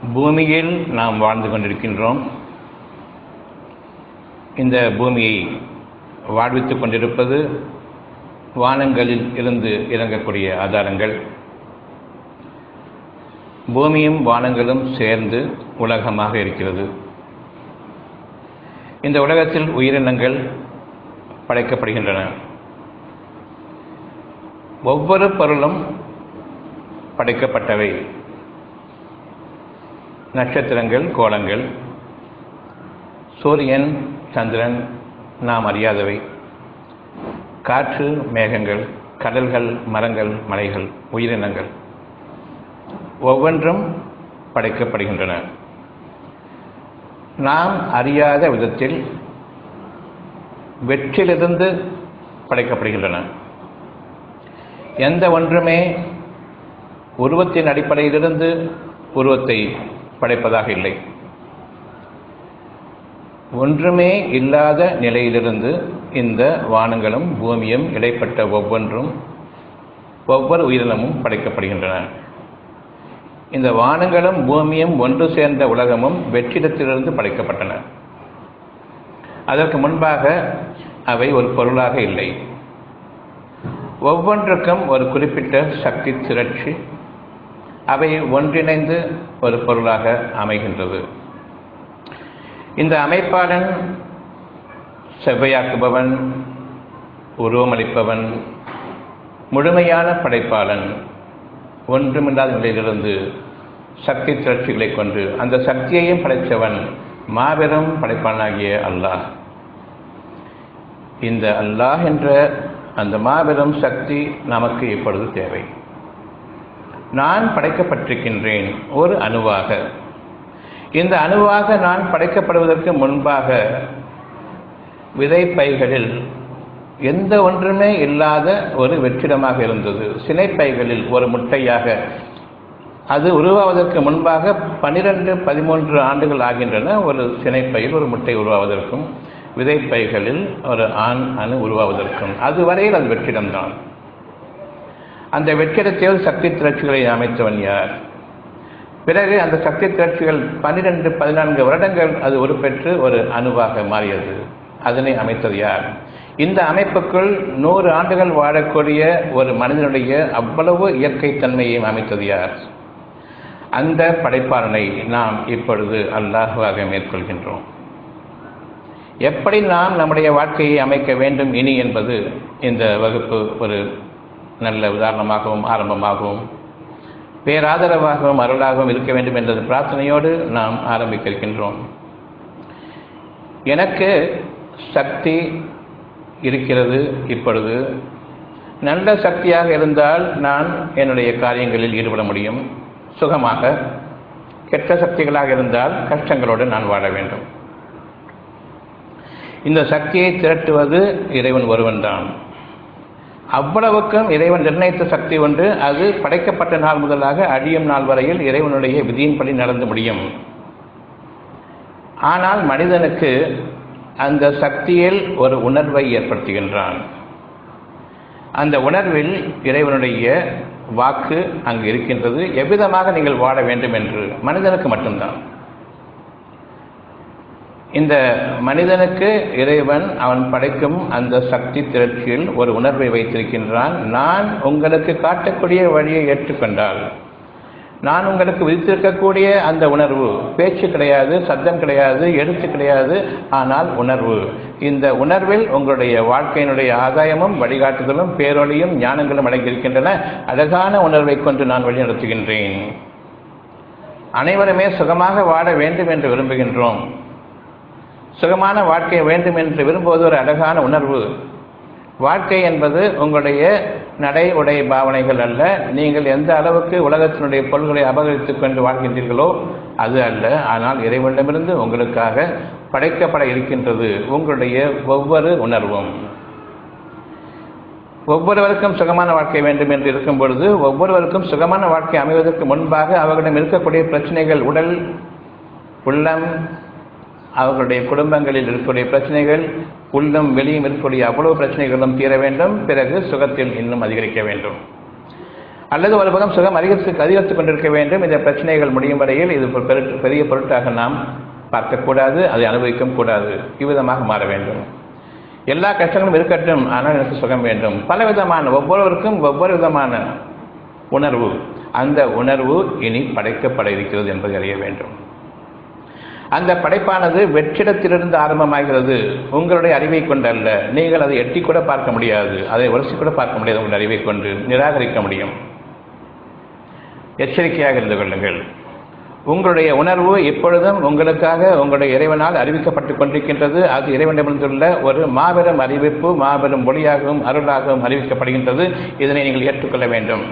பூமியில் நாம் வாழ்ந்து கொண்டிருக்கின்றோம் இந்த பூமியை வாழ்வித்துக் கொண்டிருப்பது வானங்களில் இருந்து இறங்கக்கூடிய ஆதாரங்கள் பூமியும் வானங்களும் சேர்ந்து உலகமாக இருக்கிறது இந்த உலகத்தில் உயிரினங்கள் படைக்கப்படுகின்றன ஒவ்வொரு பொருளும் படைக்கப்பட்டவை நட்சத்திரங்கள் கோலங்கள் சூரியன் சந்திரன் நாம் அறியாதவை காற்று மேகங்கள் கடல்கள் மரங்கள் மலைகள் உயிரினங்கள் ஒவ்வொன்றும் படைக்கப்படுகின்றன நாம் அறியாத விதத்தில் வெற்றிலிருந்து படைக்கப்படுகின்றன எந்த ஒன்றுமே உருவத்தின் அடிப்படையிலிருந்து உருவத்தை படைப்பதாக இல்லை ஒன்றுமே இல்லாத நிலையிலிருந்து இந்த வானங்களும் பூமியும் இடைப்பட்ட ஒவ்வொன்றும் ஒவ்வொரு உயிரினமும் படைக்கப்படுகின்றன இந்த வானங்களும் பூமியும் ஒன்று சேர்ந்த உலகமும் வெற்றிடத்திலிருந்து படைக்கப்பட்டன அதற்கு முன்பாக அவை ஒரு பொருளாக இல்லை ஒவ்வொன்றுக்கும் ஒரு குறிப்பிட்ட சக்தி திரட்சி அவை ஒன்றிணைந்து ஒரு பொருளாக அமைகின்றது இந்த அமைப்பாளன் செவ்வையாக்குபவன் உருவமளிப்பவன் முழுமையான படைப்பாளன் ஒன்றுமில்லாத நிலையிலிருந்து சக்தி திரட்சிகளை கொண்டு அந்த சக்தியையும் படைத்தவன் மாபெரும் படைப்பாளனாகிய அல்லாஹ் இந்த அல்லாஹ் என்ற அந்த மாபெரும் சக்தி நமக்கு இப்பொழுது தேவை நான் படைக்கப்பட்டிருக்கின்றேன் ஒரு அணுவாக இந்த அணுவாக நான் படைக்கப்படுவதற்கு முன்பாக விதைப்பைகளில் எந்த ஒன்றுமே இல்லாத ஒரு வெற்றிடமாக இருந்தது சினைப்பைகளில் ஒரு முட்டையாக அது உருவாவதற்கு முன்பாக பனிரெண்டு பதிமூன்று ஆண்டுகள் ஆகின்றன ஒரு சினைப்பையில் ஒரு முட்டை உருவாவதற்கும் விதைப்பைகளில் ஒரு ஆண் அணு உருவாவதற்கும் அதுவரையில் அது வெற்றிடம்தான் அந்த வெற்றிடத்தில் சக்தி திரட்சிகளை அமைத்தவன் யார் பிறகு அந்த சக்தி திரட்சிகள் பன்னிரெண்டு பதினான்கு வருடங்கள் அது உருப்பெற்று ஒரு அணுவாக மாறியது அதனை அமைத்தது யார் இந்த அமைப்புக்குள் நூறு ஆண்டுகள் வாழக்கூடிய ஒரு மனிதனுடைய அவ்வளவு இயற்கை தன்மையையும் அமைத்தது யார் அந்த படைப்பாளனை நாம் இப்பொழுது அல்லாஹுவாக மேற்கொள்கின்றோம் எப்படி நாம் நம்முடைய வாழ்க்கையை அமைக்க வேண்டும் இனி என்பது இந்த வகுப்பு ஒரு நல்ல உதாரணமாகவும் ஆரம்பமாகவும் பேராதரவாகவும் அருளாகவும் இருக்க வேண்டும் என்ற பிரார்த்தனையோடு நாம் ஆரம்பிக்க இருக்கின்றோம் எனக்கு சக்தி இருக்கிறது இப்பொழுது நல்ல சக்தியாக இருந்தால் நான் என்னுடைய காரியங்களில் ஈடுபட முடியும் சுகமாக கெட்ட சக்திகளாக இருந்தால் கஷ்டங்களோடு நான் வாழ வேண்டும் இந்த சக்தியை திரட்டுவது இறைவன் ஒருவன்தான் அவ்வளவுக்கும் இறைவன் நிர்ணயித்த சக்தி ஒன்று அது படைக்கப்பட்ட நாள் முதலாக அழியும் நாள் வரையில் இறைவனுடைய விதியின்படி நடந்து முடியும் ஆனால் மனிதனுக்கு அந்த சக்தியில் ஒரு உணர்வை ஏற்படுத்துகின்றான் அந்த உணர்வில் இறைவனுடைய வாக்கு அங்கு இருக்கின்றது எவ்விதமாக நீங்கள் வாழ வேண்டும் என்று மனிதனுக்கு மட்டும்தான் இந்த மனிதனுக்கு இறைவன் அவன் படைக்கும் அந்த சக்தி திரட்சியில் ஒரு உணர்வை வைத்திருக்கின்றான் நான் உங்களுக்கு காட்டக்கூடிய வழியை ஏற்றுக்கொண்டால் நான் உங்களுக்கு விதித்திருக்கக்கூடிய அந்த உணர்வு பேச்சு கிடையாது சத்தம் கிடையாது எழுத்து கிடையாது ஆனால் உணர்வு இந்த உணர்வில் உங்களுடைய வாழ்க்கையினுடைய ஆதாயமும் வழிகாட்டுதலும் பேரொழியும் ஞானங்களும் அடங்கியிருக்கின்றன அழகான உணர்வை கொண்டு நான் வழிநடத்துகின்றேன் அனைவருமே சுகமாக வாழ வேண்டும் என்று விரும்புகின்றோம் சுகமான வாழ்க்கை வேண்டும் என்று விரும்புவது ஒரு அழகான உணர்வு வாழ்க்கை என்பது உங்களுடைய நடை உடை பாவனைகள் அல்ல நீங்கள் எந்த அளவுக்கு உலகத்தினுடைய பொருள்களை அபகரித்துக் கொண்டு வாழ்கின்றீர்களோ அது அல்ல ஆனால் இறைவனிடமிருந்து உங்களுக்காக படைக்கப்பட இருக்கின்றது உங்களுடைய ஒவ்வொரு உணர்வும் ஒவ்வொருவருக்கும் சுகமான வாழ்க்கை வேண்டும் என்று இருக்கும் பொழுது ஒவ்வொருவருக்கும் சுகமான வாழ்க்கை அமைவதற்கு முன்பாக அவர்களிடம் இருக்கக்கூடிய பிரச்சனைகள் உடல் உள்ளம் அவர்களுடைய குடும்பங்களில் இருக்கக்கூடிய பிரச்சனைகள் உள்ளும் வெளியும் இருக்கக்கூடிய அவ்வளவு பிரச்சனைகளும் தீர வேண்டும் பிறகு சுகத்தில் இன்னும் அதிகரிக்க வேண்டும் அல்லது ஒரு பக்கம் சுகம் அதிகரித்து அதிகரித்துக் கொண்டிருக்க வேண்டும் இந்த பிரச்சனைகள் முடியும் வரையில் இது ஒரு பெரு- பெரிய பொருட்டாக நாம் பார்க்கக்கூடாது அதை அனுபவிக்கவும் கூடாது இவ்விதமாக மாற வேண்டும் எல்லா கஷ்டங்களும் இருக்கட்டும் ஆனால் எனக்கு சுகம் வேண்டும் பல விதமான ஒவ்வொருவருக்கும் ஒவ்வொரு விதமான உணர்வு அந்த உணர்வு இனி படைக்கப்பட இருக்கிறது என்பதை அறிய வேண்டும் அந்த படைப்பானது வெற்றிடத்திலிருந்து ஆரம்பமாகிறது உங்களுடைய அறிவை கொண்டு அல்ல நீங்கள் அதை எட்டி கூட பார்க்க முடியாது அதை உரசி கூட பார்க்க முடியாது உங்களுடைய அறிவை கொண்டு நிராகரிக்க முடியும் எச்சரிக்கையாக இருந்து கொள்ளுங்கள் உங்களுடைய உணர்வு எப்பொழுதும் உங்களுக்காக உங்களுடைய இறைவனால் அறிவிக்கப்பட்டுக் கொண்டிருக்கின்றது அது இறைவனிடமிருந்துள்ள ஒரு மாபெரும் அறிவிப்பு மாபெரும் மொழியாகவும் அருளாகவும் அறிவிக்கப்படுகின்றது இதனை நீங்கள் ஏற்றுக்கொள்ள வேண்டும்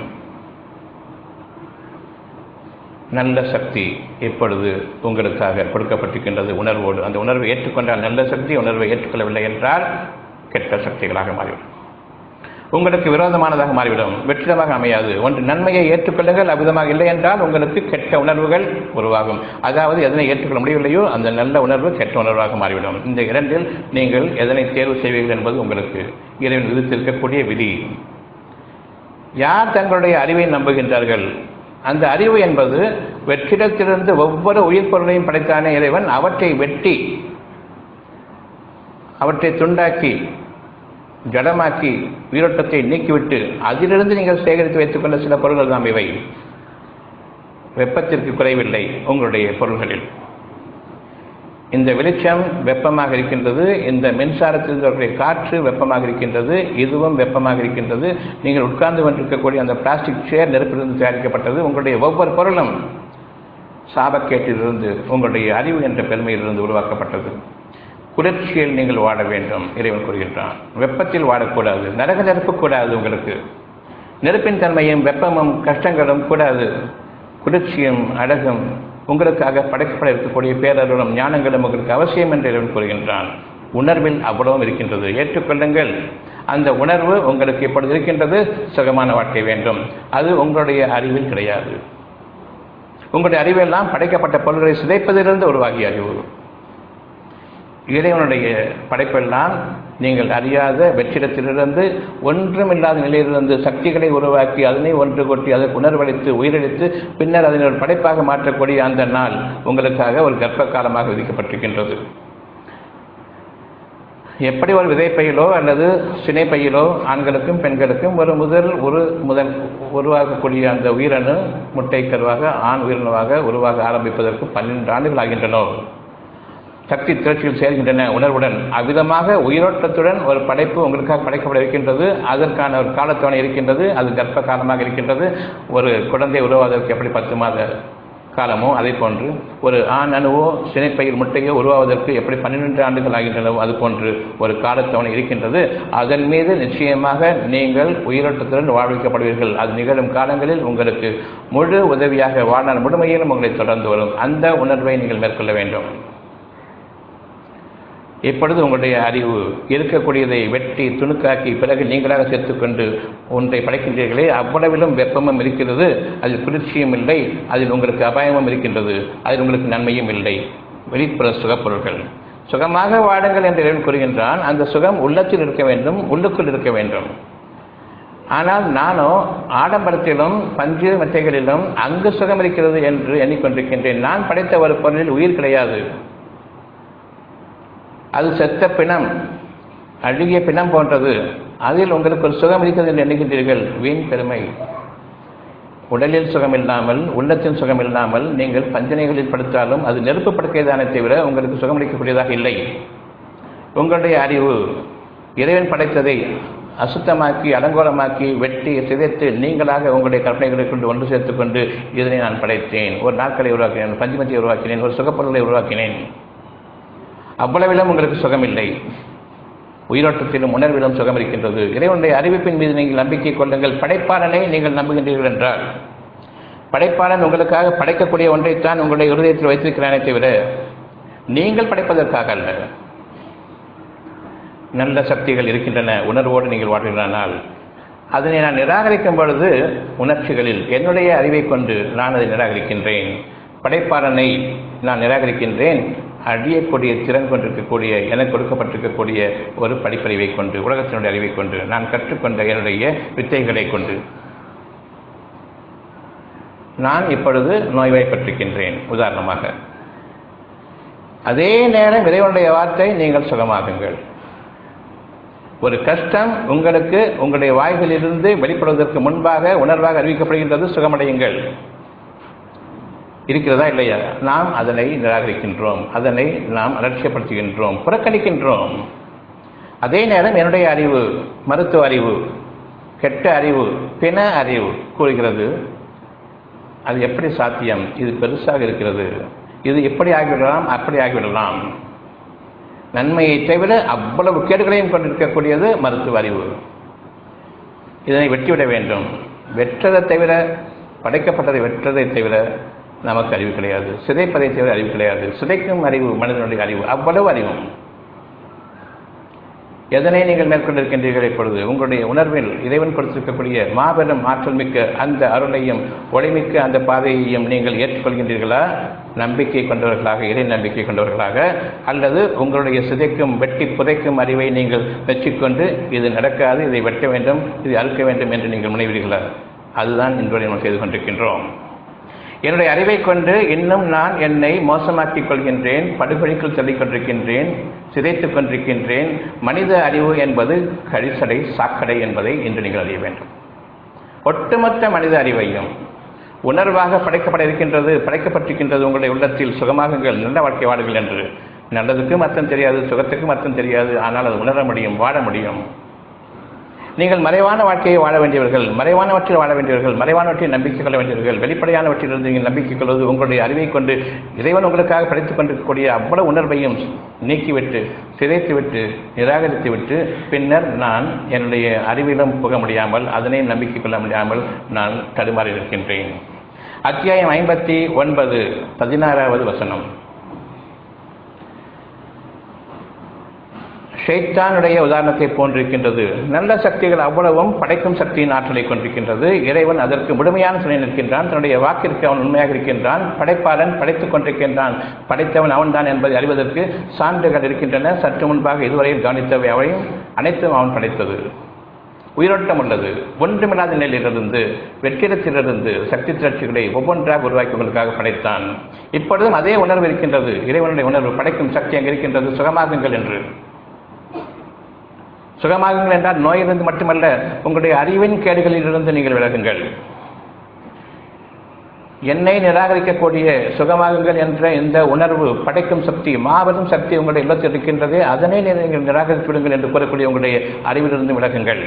நல்ல சக்தி இப்பொழுது உங்களுக்காக கொடுக்கப்பட்டிருக்கின்றது உணர்வோடு அந்த உணர்வை ஏற்றுக்கொண்டால் நல்ல சக்தி உணர்வை ஏற்றுக்கொள்ளவில்லை என்றால் கெட்ட சக்திகளாக மாறிவிடும் உங்களுக்கு விரோதமானதாக மாறிவிடும் வெற்றிடமாக அமையாது ஒன்று நன்மையை ஏற்றுக்கொள்ளுங்கள் அவ்விதமாக இல்லை என்றால் உங்களுக்கு கெட்ட உணர்வுகள் உருவாகும் அதாவது எதனை ஏற்றுக்கொள்ள முடியவில்லையோ அந்த நல்ல உணர்வு கெட்ட உணர்வாக மாறிவிடும் இந்த இரண்டில் நீங்கள் எதனை தேர்வு செய்வீர்கள் என்பது உங்களுக்கு இறைவன் விதித்திருக்கக்கூடிய விதி யார் தங்களுடைய அறிவை நம்புகின்றார்கள் அந்த அறிவு என்பது வெற்றிடத்திலிருந்து ஒவ்வொரு உயிர் பொருளையும் படைத்தானே இறைவன் அவற்றை வெட்டி அவற்றை துண்டாக்கி ஜடமாக்கி உயிரோட்டத்தை நீக்கிவிட்டு அதிலிருந்து நீங்கள் சேகரித்து வைத்துக்கொண்ட சில பொருள்கள் தான் இவை வெப்பத்திற்கு குறைவில்லை உங்களுடைய பொருள்களில் இந்த வெளிச்சம் வெப்பமாக இருக்கின்றது இந்த மின்சாரத்தில் இருக்கக்கூடிய காற்று வெப்பமாக இருக்கின்றது இதுவும் வெப்பமாக இருக்கின்றது நீங்கள் உட்கார்ந்து கொண்டிருக்கக்கூடிய அந்த பிளாஸ்டிக் சேர் நெருப்பிலிருந்து தயாரிக்கப்பட்டது உங்களுடைய ஒவ்வொரு பொருளும் சாபக்கேட்டிலிருந்து உங்களுடைய அறிவு என்ற பெருமையிலிருந்து உருவாக்கப்பட்டது குளிர்ச்சியில் நீங்கள் வாட வேண்டும் இறைவன் கூறுகின்றான் வெப்பத்தில் வாடக்கூடாது நரக நெருப்பு கூடாது உங்களுக்கு நெருப்பின் தன்மையும் வெப்பமும் கஷ்டங்களும் கூடாது குளிர்ச்சியும் அழகும் உங்களுக்காக படைக்கப்பட இருக்கக்கூடிய பேரருளும் ஞானங்களும் உங்களுக்கு அவசியம் என்று இறைவன் கூறுகின்றான் உணர்வில் அவ்வளவும் இருக்கின்றது ஏற்றுக்கொள்ளுங்கள் அந்த உணர்வு உங்களுக்கு இப்பொழுது இருக்கின்றது சுகமான வாழ்க்கை வேண்டும் அது உங்களுடைய அறிவில் கிடையாது உங்களுடைய அறிவெல்லாம் படைக்கப்பட்ட பொருள்களை சிதைப்பதிலிருந்து உருவாகிய அறிவு இறைவனுடைய படைப்பெல்லாம் நீங்கள் அறியாத வெற்றிடத்திலிருந்து ஒன்றுமில்லாத நிலையிலிருந்து சக்திகளை உருவாக்கி அதனை ஒன்று கொட்டி அதற்கு உணர்வளித்து உயிரளித்து பின்னர் அதனை ஒரு படைப்பாக மாற்றக்கூடிய அந்த நாள் உங்களுக்காக ஒரு கர்ப்ப காலமாக விதிக்கப்பட்டிருக்கின்றது எப்படி ஒரு விதைப்பையிலோ அல்லது சினைப்பையிலோ ஆண்களுக்கும் பெண்களுக்கும் ஒரு முதல் ஒரு முதல் உருவாகக்கூடிய அந்த உயிரணு முட்டை கருவாக ஆண் உயிரணுவாக உருவாக ஆரம்பிப்பதற்கு பன்னிரண்டு ஆண்டுகள் ஆகின்றனோ சக்தி திரட்சியில் சேர்கின்றன உணர்வுடன் அவ்விதமாக உயிரோட்டத்துடன் ஒரு படைப்பு உங்களுக்காக படைக்கப்பட இருக்கின்றது அதற்கான ஒரு காலத்தவணை இருக்கின்றது அது கர்ப்ப காலமாக இருக்கின்றது ஒரு குழந்தை உருவாவதற்கு எப்படி பத்து மாத காலமோ அதே போன்று ஒரு ஆண் அணுவோ சினைப்பையில் முட்டையோ உருவாவதற்கு எப்படி பன்னிரெண்டு ஆண்டுகள் ஆகின்றனவோ அது போன்று ஒரு காலத்தவணை இருக்கின்றது அதன் மீது நிச்சயமாக நீங்கள் உயிரோட்டத்துடன் வாழ்விக்கப்படுவீர்கள் அது நிகழும் காலங்களில் உங்களுக்கு முழு உதவியாக வாழ்நாள் முழுமையிலும் உங்களை தொடர்ந்து வரும் அந்த உணர்வை நீங்கள் மேற்கொள்ள வேண்டும் இப்பொழுது உங்களுடைய அறிவு இருக்கக்கூடியதை வெட்டி துணுக்காக்கி பிறகு நீங்களாக சேர்த்துக்கொண்டு ஒன்றை படைக்கின்றீர்களே அவ்வளவிலும் வெப்பமும் இருக்கிறது அதில் குளிர்ச்சியும் இல்லை அதில் உங்களுக்கு அபாயமும் இருக்கின்றது அதில் உங்களுக்கு நன்மையும் இல்லை வெளிப்புற சுகப்பொருள்கள் சுகமாக வாடுங்கள் என்று இறைவன் கூறுகின்றான் அந்த சுகம் உள்ளத்தில் இருக்க வேண்டும் உள்ளுக்குள் இருக்க வேண்டும் ஆனால் நானோ ஆடம்பரத்திலும் பஞ்சு மெத்தைகளிலும் அங்கு சுகம் இருக்கிறது என்று எண்ணிக்கொண்டிருக்கின்றேன் நான் படைத்த ஒரு பொருளில் உயிர் கிடையாது அது செத்த பிணம் அழுகிய பிணம் போன்றது அதில் உங்களுக்கு ஒரு சுகம் இருக்கிறது என்று எண்ணுகின்றீர்கள் வீண் பெருமை உடலில் சுகம் இல்லாமல் உள்ளத்தின் சுகம் இல்லாமல் நீங்கள் பஞ்சனைகளில் படுத்தாலும் அது நெருப்பு படுக்கைதானே தவிர உங்களுக்கு சுகமளிக்கக்கூடியதாக இல்லை உங்களுடைய அறிவு இறைவன் படைத்ததை அசுத்தமாக்கி அலங்கோலமாக்கி வெட்டி சிதைத்து நீங்களாக உங்களுடைய கற்பனைகளை கொண்டு ஒன்று சேர்த்துக் கொண்டு இதனை நான் படைத்தேன் ஒரு நாட்களை உருவாக்கினேன் பஞ்சுமதியை உருவாக்கினேன் ஒரு சுகப்பொருளை உருவாக்கினேன் அவ்வளவிலும் உங்களுக்கு சுகமில்லை உயிரோட்டத்திலும் உணர்விலும் சுகம் இருக்கின்றது இறைவனுடைய அறிவிப்பின் மீது நீங்கள் நம்பிக்கை கொள்ளுங்கள் படைப்பாளனை நீங்கள் நம்புகின்றீர்கள் என்றால் படைப்பாளன் உங்களுக்காக படைக்கக்கூடிய ஒன்றைத்தான் உங்களுடைய இருதயத்தில் வைத்திருக்கிறானே தவிர நீங்கள் படைப்பதற்காக அல்ல நல்ல சக்திகள் இருக்கின்றன உணர்வோடு நீங்கள் வாழ்கிறானால் அதனை நான் நிராகரிக்கும் பொழுது உணர்ச்சிகளில் என்னுடைய அறிவை கொண்டு நான் அதை நிராகரிக்கின்றேன் படைப்பாளனை நான் நிராகரிக்கின்றேன் அழியக்கூடிய திறன் கொண்டிருக்கக்கூடிய எனக்கு கொடுக்கப்பட்டிருக்கக்கூடிய ஒரு படிப்பறிவை கொண்டு உலகத்தினுடைய அறிவை கொண்டு நான் கற்றுக்கொண்ட என்னுடைய வித்தைகளை கொண்டு நான் இப்பொழுது நோய்வாய்ப்பட்டிருக்கின்றேன் உதாரணமாக அதே நேரம் இறைவனுடைய வார்த்தை நீங்கள் சுகமாகுங்கள் ஒரு கஷ்டம் உங்களுக்கு உங்களுடைய வாய்களிலிருந்து வெளிப்படுவதற்கு முன்பாக உணர்வாக அறிவிக்கப்படுகின்றது சுகமடையுங்கள் இருக்கிறதா இல்லையா நாம் அதனை நிராகரிக்கின்றோம் அதனை நாம் அலட்சியப்படுத்துகின்றோம் புறக்கணிக்கின்றோம் அதே நேரம் என்னுடைய அறிவு மருத்துவ அறிவு கெட்ட அறிவு பிண அறிவு கூறுகிறது அது எப்படி சாத்தியம் இது பெருசாக இருக்கிறது இது எப்படி ஆகிவிடலாம் அப்படி ஆகிவிடலாம் நன்மையை தவிர அவ்வளவு கேடுகளையும் கொண்டிருக்கக்கூடியது மருத்துவ அறிவு இதனை வெட்டிவிட வேண்டும் வெற்றதை தவிர படைக்கப்பட்டதை வெற்றதை தவிர நமக்கு அறிவு கிடையாது சிதைப்பதை தவிர அறிவு கிடையாது சிதைக்கும் அறிவு மனிதனுடைய அறிவு அவ்வளவு அறிவும் எதனை நீங்கள் மேற்கொண்டிருக்கின்றீர்கள் இப்பொழுது உங்களுடைய உணர்வில் இறைவன் கொடுத்திருக்கக்கூடிய மாபெரும் ஆற்றல் மிக்க அந்த அருளையும் ஒளிமிக்க அந்த பாதையையும் நீங்கள் ஏற்றுக்கொள்கின்றீர்களா நம்பிக்கை கொண்டவர்களாக இறை நம்பிக்கை கொண்டவர்களாக அல்லது உங்களுடைய சிதைக்கும் வெட்டி புதைக்கும் அறிவை நீங்கள் வச்சுக்கொண்டு இது நடக்காது இதை வெட்ட வேண்டும் இதை அறுக்க வேண்டும் என்று நீங்கள் முனைவீர்களா அதுதான் இன்றுவரை நம்ம செய்து கொண்டிருக்கின்றோம் என்னுடைய அறிவை கொண்டு இன்னும் நான் என்னை மோசமாக்கிக் கொள்கின்றேன் படுகொழிக்குள் தள்ளிக் கொண்டிருக்கின்றேன் சிதைத்துக் கொண்டிருக்கின்றேன் மனித அறிவு என்பது கழிசடை சாக்கடை என்பதை இன்று நீங்கள் அறிய வேண்டும் ஒட்டுமொத்த மனித அறிவையும் உணர்வாக படைக்கப்பட இருக்கின்றது படைக்கப்பட்டிருக்கின்றது உங்களுடைய உள்ளத்தில் சுகமாகுங்கள் நல்ல வாழ்க்கை வாடுங்கள் என்று நல்லதுக்கும் அர்த்தம் தெரியாது சுகத்துக்கும் அர்த்தம் தெரியாது ஆனால் அது உணர முடியும் வாழ முடியும் நீங்கள் மறைவான வாழ்க்கையை வாழ வேண்டியவர்கள் மறைவானவற்றில் வாழ வேண்டியவர்கள் மறைவானவற்றில் நம்பிக்கை கொள்ள வேண்டியவர்கள் வெளிப்படையானவற்றிலிருந்து நீங்கள் நம்பிக்கை கொள்வது உங்களுடைய அறிவை கொண்டு இறைவன் உங்களுக்காக படைத்துக் கொண்டிருக்கக்கூடிய அவ்வளவு உணர்வையும் நீக்கிவிட்டு சிதைத்துவிட்டு நிராகரித்துவிட்டு பின்னர் நான் என்னுடைய அறிவிலும் புக முடியாமல் அதனை நம்பிக்கை கொள்ள முடியாமல் நான் தடுமாறி இருக்கின்றேன் அத்தியாயம் ஐம்பத்தி ஒன்பது பதினாறாவது வசனம் ஷைத்தானுடைய உதாரணத்தை போன்றிருக்கின்றது நல்ல சக்திகள் அவ்வளவும் படைக்கும் சக்தியின் ஆற்றலை கொண்டிருக்கின்றது இறைவன் அதற்கு முழுமையான துணை நிற்கின்றான் தன்னுடைய வாக்கிற்கு அவன் உண்மையாக இருக்கின்றான் படைப்பாளன் படைத்துக் கொண்டிருக்கின்றான் படைத்தவன் அவன்தான் என்பதை அறிவதற்கு சான்றுகள் இருக்கின்றன சற்று முன்பாக இதுவரையில் கவனித்தவை அவையும் அனைத்தும் அவன் படைத்தது உயிரோட்டம் உள்ளது ஒன்றுமில்லாத நிலையிலிருந்து வெற்றிடத்திலிருந்து சக்தி திரட்சிகளை ஒவ்வொன்றாக உருவாக்கி உங்களுக்காக படைத்தான் இப்பொழுதும் அதே உணர்வு இருக்கின்றது இறைவனுடைய உணர்வு படைக்கும் சக்தி அங்கே இருக்கின்றது சுகமாகுங்கள் என்று சுகமாகுங்கள் என்றால் நோயிலிருந்து மட்டுமல்ல உங்களுடைய அறிவின் கேடுகளிலிருந்து நீங்கள் விலகுங்கள் என்னை நிராகரிக்கக்கூடிய சுகமாகுங்கள் என்ற இந்த உணர்வு படைக்கும் சக்தி மாபெரும் சக்தி உங்களுடைய இல்லத்தில் இருக்கின்றது அதனை நீங்கள் நிராகரித்து விடுங்கள் என்று கூறக்கூடிய உங்களுடைய அறிவிலிருந்து விலகுங்கள்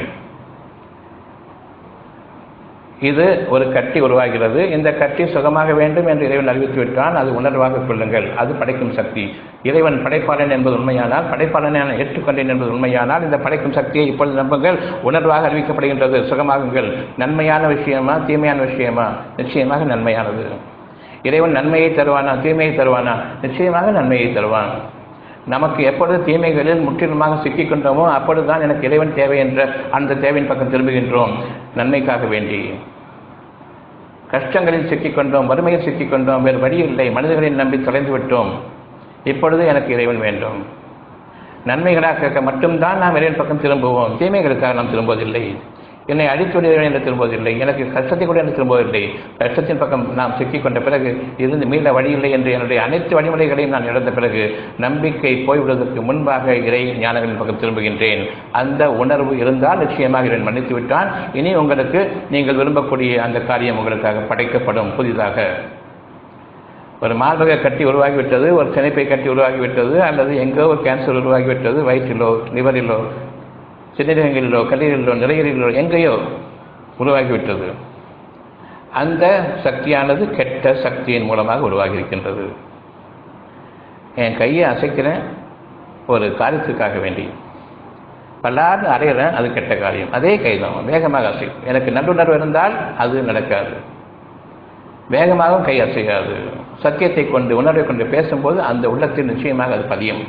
இது ஒரு கட்டி உருவாகிறது இந்த கட்டி சுகமாக வேண்டும் என்று இறைவன் அறிவித்து விட்டான் அது உணர்வாக கொள்ளுங்கள் அது படைக்கும் சக்தி இறைவன் படைப்பாளன் என்பது உண்மையானால் படைப்பாளனை நான் ஏற்றுக்கொண்டேன் என்பது உண்மையானால் இந்த படைக்கும் சக்தியை இப்பொழுது நம்புங்கள் உணர்வாக அறிவிக்கப்படுகின்றது சுகமாகுங்கள் நன்மையான விஷயமா தீமையான விஷயமா நிச்சயமாக நன்மையானது இறைவன் நன்மையை தருவானா தீமையை தருவானா நிச்சயமாக நன்மையை தருவான் நமக்கு எப்பொழுது தீமைகளில் முற்றிலுமாக சிக்கிக் கொண்டோமோ அப்பொழுதுதான் எனக்கு இறைவன் தேவை என்ற அந்த தேவையின் பக்கம் திரும்புகின்றோம் நன்மைக்காக வேண்டி கஷ்டங்களில் சிக்கிக்கொண்டோம் வறுமையில் சிக்கிக்கொண்டோம் வேறு வழி இல்லை மனிதர்களின் நம்பி தொலைந்து விட்டோம் இப்பொழுது எனக்கு இறைவன் வேண்டும் நன்மைகளாக மட்டும்தான் நாம் இறைவன் பக்கம் திரும்புவோம் தீமைகளுக்காக நாம் திரும்புவதில்லை என்னை அழித்து விடுகிறேன் என்று திரும்புவதில்லை எனக்கு கஷ்டத்தை கூட என்று திரும்புவதில்லை கஷ்டத்தின் பக்கம் நாம் சிக்கிக்கொண்ட பிறகு இருந்து மீள வழியில்லை என்று என்னுடைய அனைத்து வழிமுறைகளையும் நான் இழந்த பிறகு நம்பிக்கை போய்விடுவதற்கு முன்பாக இறை ஞானங்களின் பக்கம் திரும்புகின்றேன் அந்த உணர்வு இருந்தால் நிச்சயமாக இறைவன் மன்னித்து விட்டான் இனி உங்களுக்கு நீங்கள் விரும்பக்கூடிய அந்த காரியம் உங்களுக்காக படைக்கப்படும் புதிதாக ஒரு மார்பக கட்டி உருவாகிவிட்டது ஒரு சினைப்பை கட்டி உருவாகிவிட்டது அல்லது எங்கோ ஒரு கேன்சர் உருவாகிவிட்டது வயிற்றிலோ லிவரிலோ சிறுநீரகங்களிலோ கல்லீரலிலோ நிலையரிலோ எங்கேயோ உருவாகிவிட்டது அந்த சக்தியானது கெட்ட சக்தியின் மூலமாக உருவாகி இருக்கின்றது என் கையை அசைக்கிறேன் ஒரு காரியத்துக்காக வேண்டி பல்லாறு அறையிறேன் அது கெட்ட காரியம் அதே கைதான் வேகமாக அசைக்கும் எனக்கு நல்லுணர்வு இருந்தால் அது நடக்காது வேகமாகவும் கை அசையாது சத்தியத்தை கொண்டு உணர்வை கொண்டு பேசும்போது அந்த உள்ளத்தில் நிச்சயமாக அது பதியும்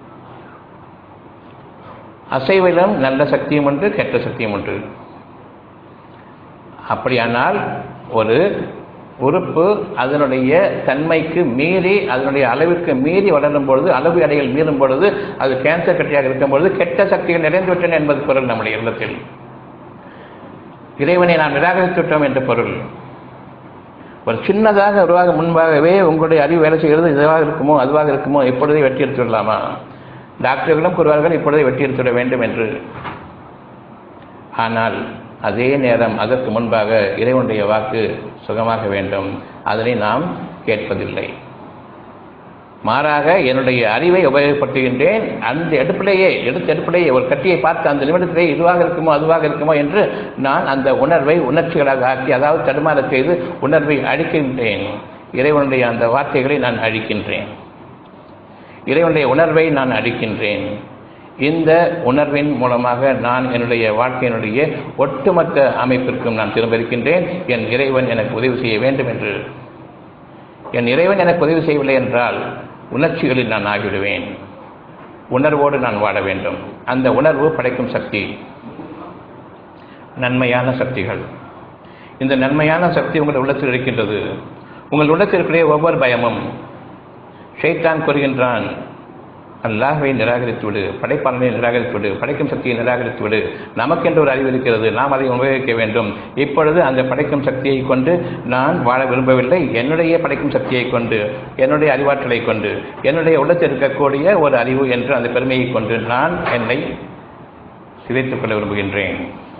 அசைவிலும் நல்ல சக்தியும் உண்டு கெட்ட சக்தியும் உண்டு அப்படியானால் ஒரு உறுப்பு அதனுடைய தன்மைக்கு மீறி அதனுடைய அளவிற்கு மீறி வளரும் பொழுது அளவு அடைகள் மீறும் பொழுது அது கேன்சர் கட்டியாக இருக்கும் பொழுது கெட்ட சக்திகள் நிறைந்துவிட்டன என்பது பொருள் நம்முடைய இல்லத்தில் இறைவனை நாம் நிராகரித்து விட்டோம் என்ற பொருள் ஒரு சின்னதாக உருவாக முன்பாகவே உங்களுடைய அறிவு வேலை செய்கிறது இதுவாக இருக்குமோ அதுவாக இருக்குமோ எப்பொழுதே வெட்டி எடுத்து விடலாமா டாக்டர்களும் கூறுவார்கள் இப்பொழுதே வெட்டி எடுத்து விட வேண்டும் என்று ஆனால் அதே நேரம் அதற்கு முன்பாக இறைவனுடைய வாக்கு சுகமாக வேண்டும் அதனை நாம் கேட்பதில்லை மாறாக என்னுடைய அறிவை உபயோகப்படுத்துகின்றேன் அந்த எடுப்பிலேயே எடுத்த எடுப்பிலேயே ஒரு கட்டியை பார்த்து அந்த நிமிடத்திலே இதுவாக இருக்குமோ அதுவாக இருக்குமோ என்று நான் அந்த உணர்வை உணர்ச்சிகளாக ஆக்கி அதாவது தடுமாற செய்து உணர்வை அழிக்கின்றேன் இறைவனுடைய அந்த வார்த்தைகளை நான் அழிக்கின்றேன் இறைவனுடைய உணர்வை நான் அழிக்கின்றேன் இந்த உணர்வின் மூலமாக நான் என்னுடைய வாழ்க்கையினுடைய ஒட்டுமொத்த அமைப்பிற்கும் நான் திரும்ப இருக்கின்றேன் என் இறைவன் எனக்கு உதவி செய்ய வேண்டும் என்று என் இறைவன் எனக்கு உதவி செய்யவில்லை என்றால் உணர்ச்சிகளில் நான் ஆகிவிடுவேன் உணர்வோடு நான் வாழ வேண்டும் அந்த உணர்வு படைக்கும் சக்தி நன்மையான சக்திகள் இந்த நன்மையான சக்தி உங்கள் உள்ளத்தில் இருக்கின்றது உங்கள் உள்ளத்தில் இருக்கிற ஒவ்வொரு பயமும் ஷைத்தான் கூறுகின்றான் அல்லாஹை நிராகரித்து விடு படைப்பாளனை நிராகரித்து விடு படைக்கும் சக்தியை நிராகரித்து விடு நமக்கென்று ஒரு அறிவு இருக்கிறது நாம் அதை உபயோகிக்க வேண்டும் இப்பொழுது அந்த படைக்கும் சக்தியை கொண்டு நான் வாழ விரும்பவில்லை என்னுடைய படைக்கும் சக்தியை கொண்டு என்னுடைய அறிவாற்றலை கொண்டு என்னுடைய உள்ளத்தில் இருக்கக்கூடிய ஒரு அறிவு என்று அந்த பெருமையை கொண்டு நான் என்னை சிதைத்துக் கொள்ள விரும்புகின்றேன்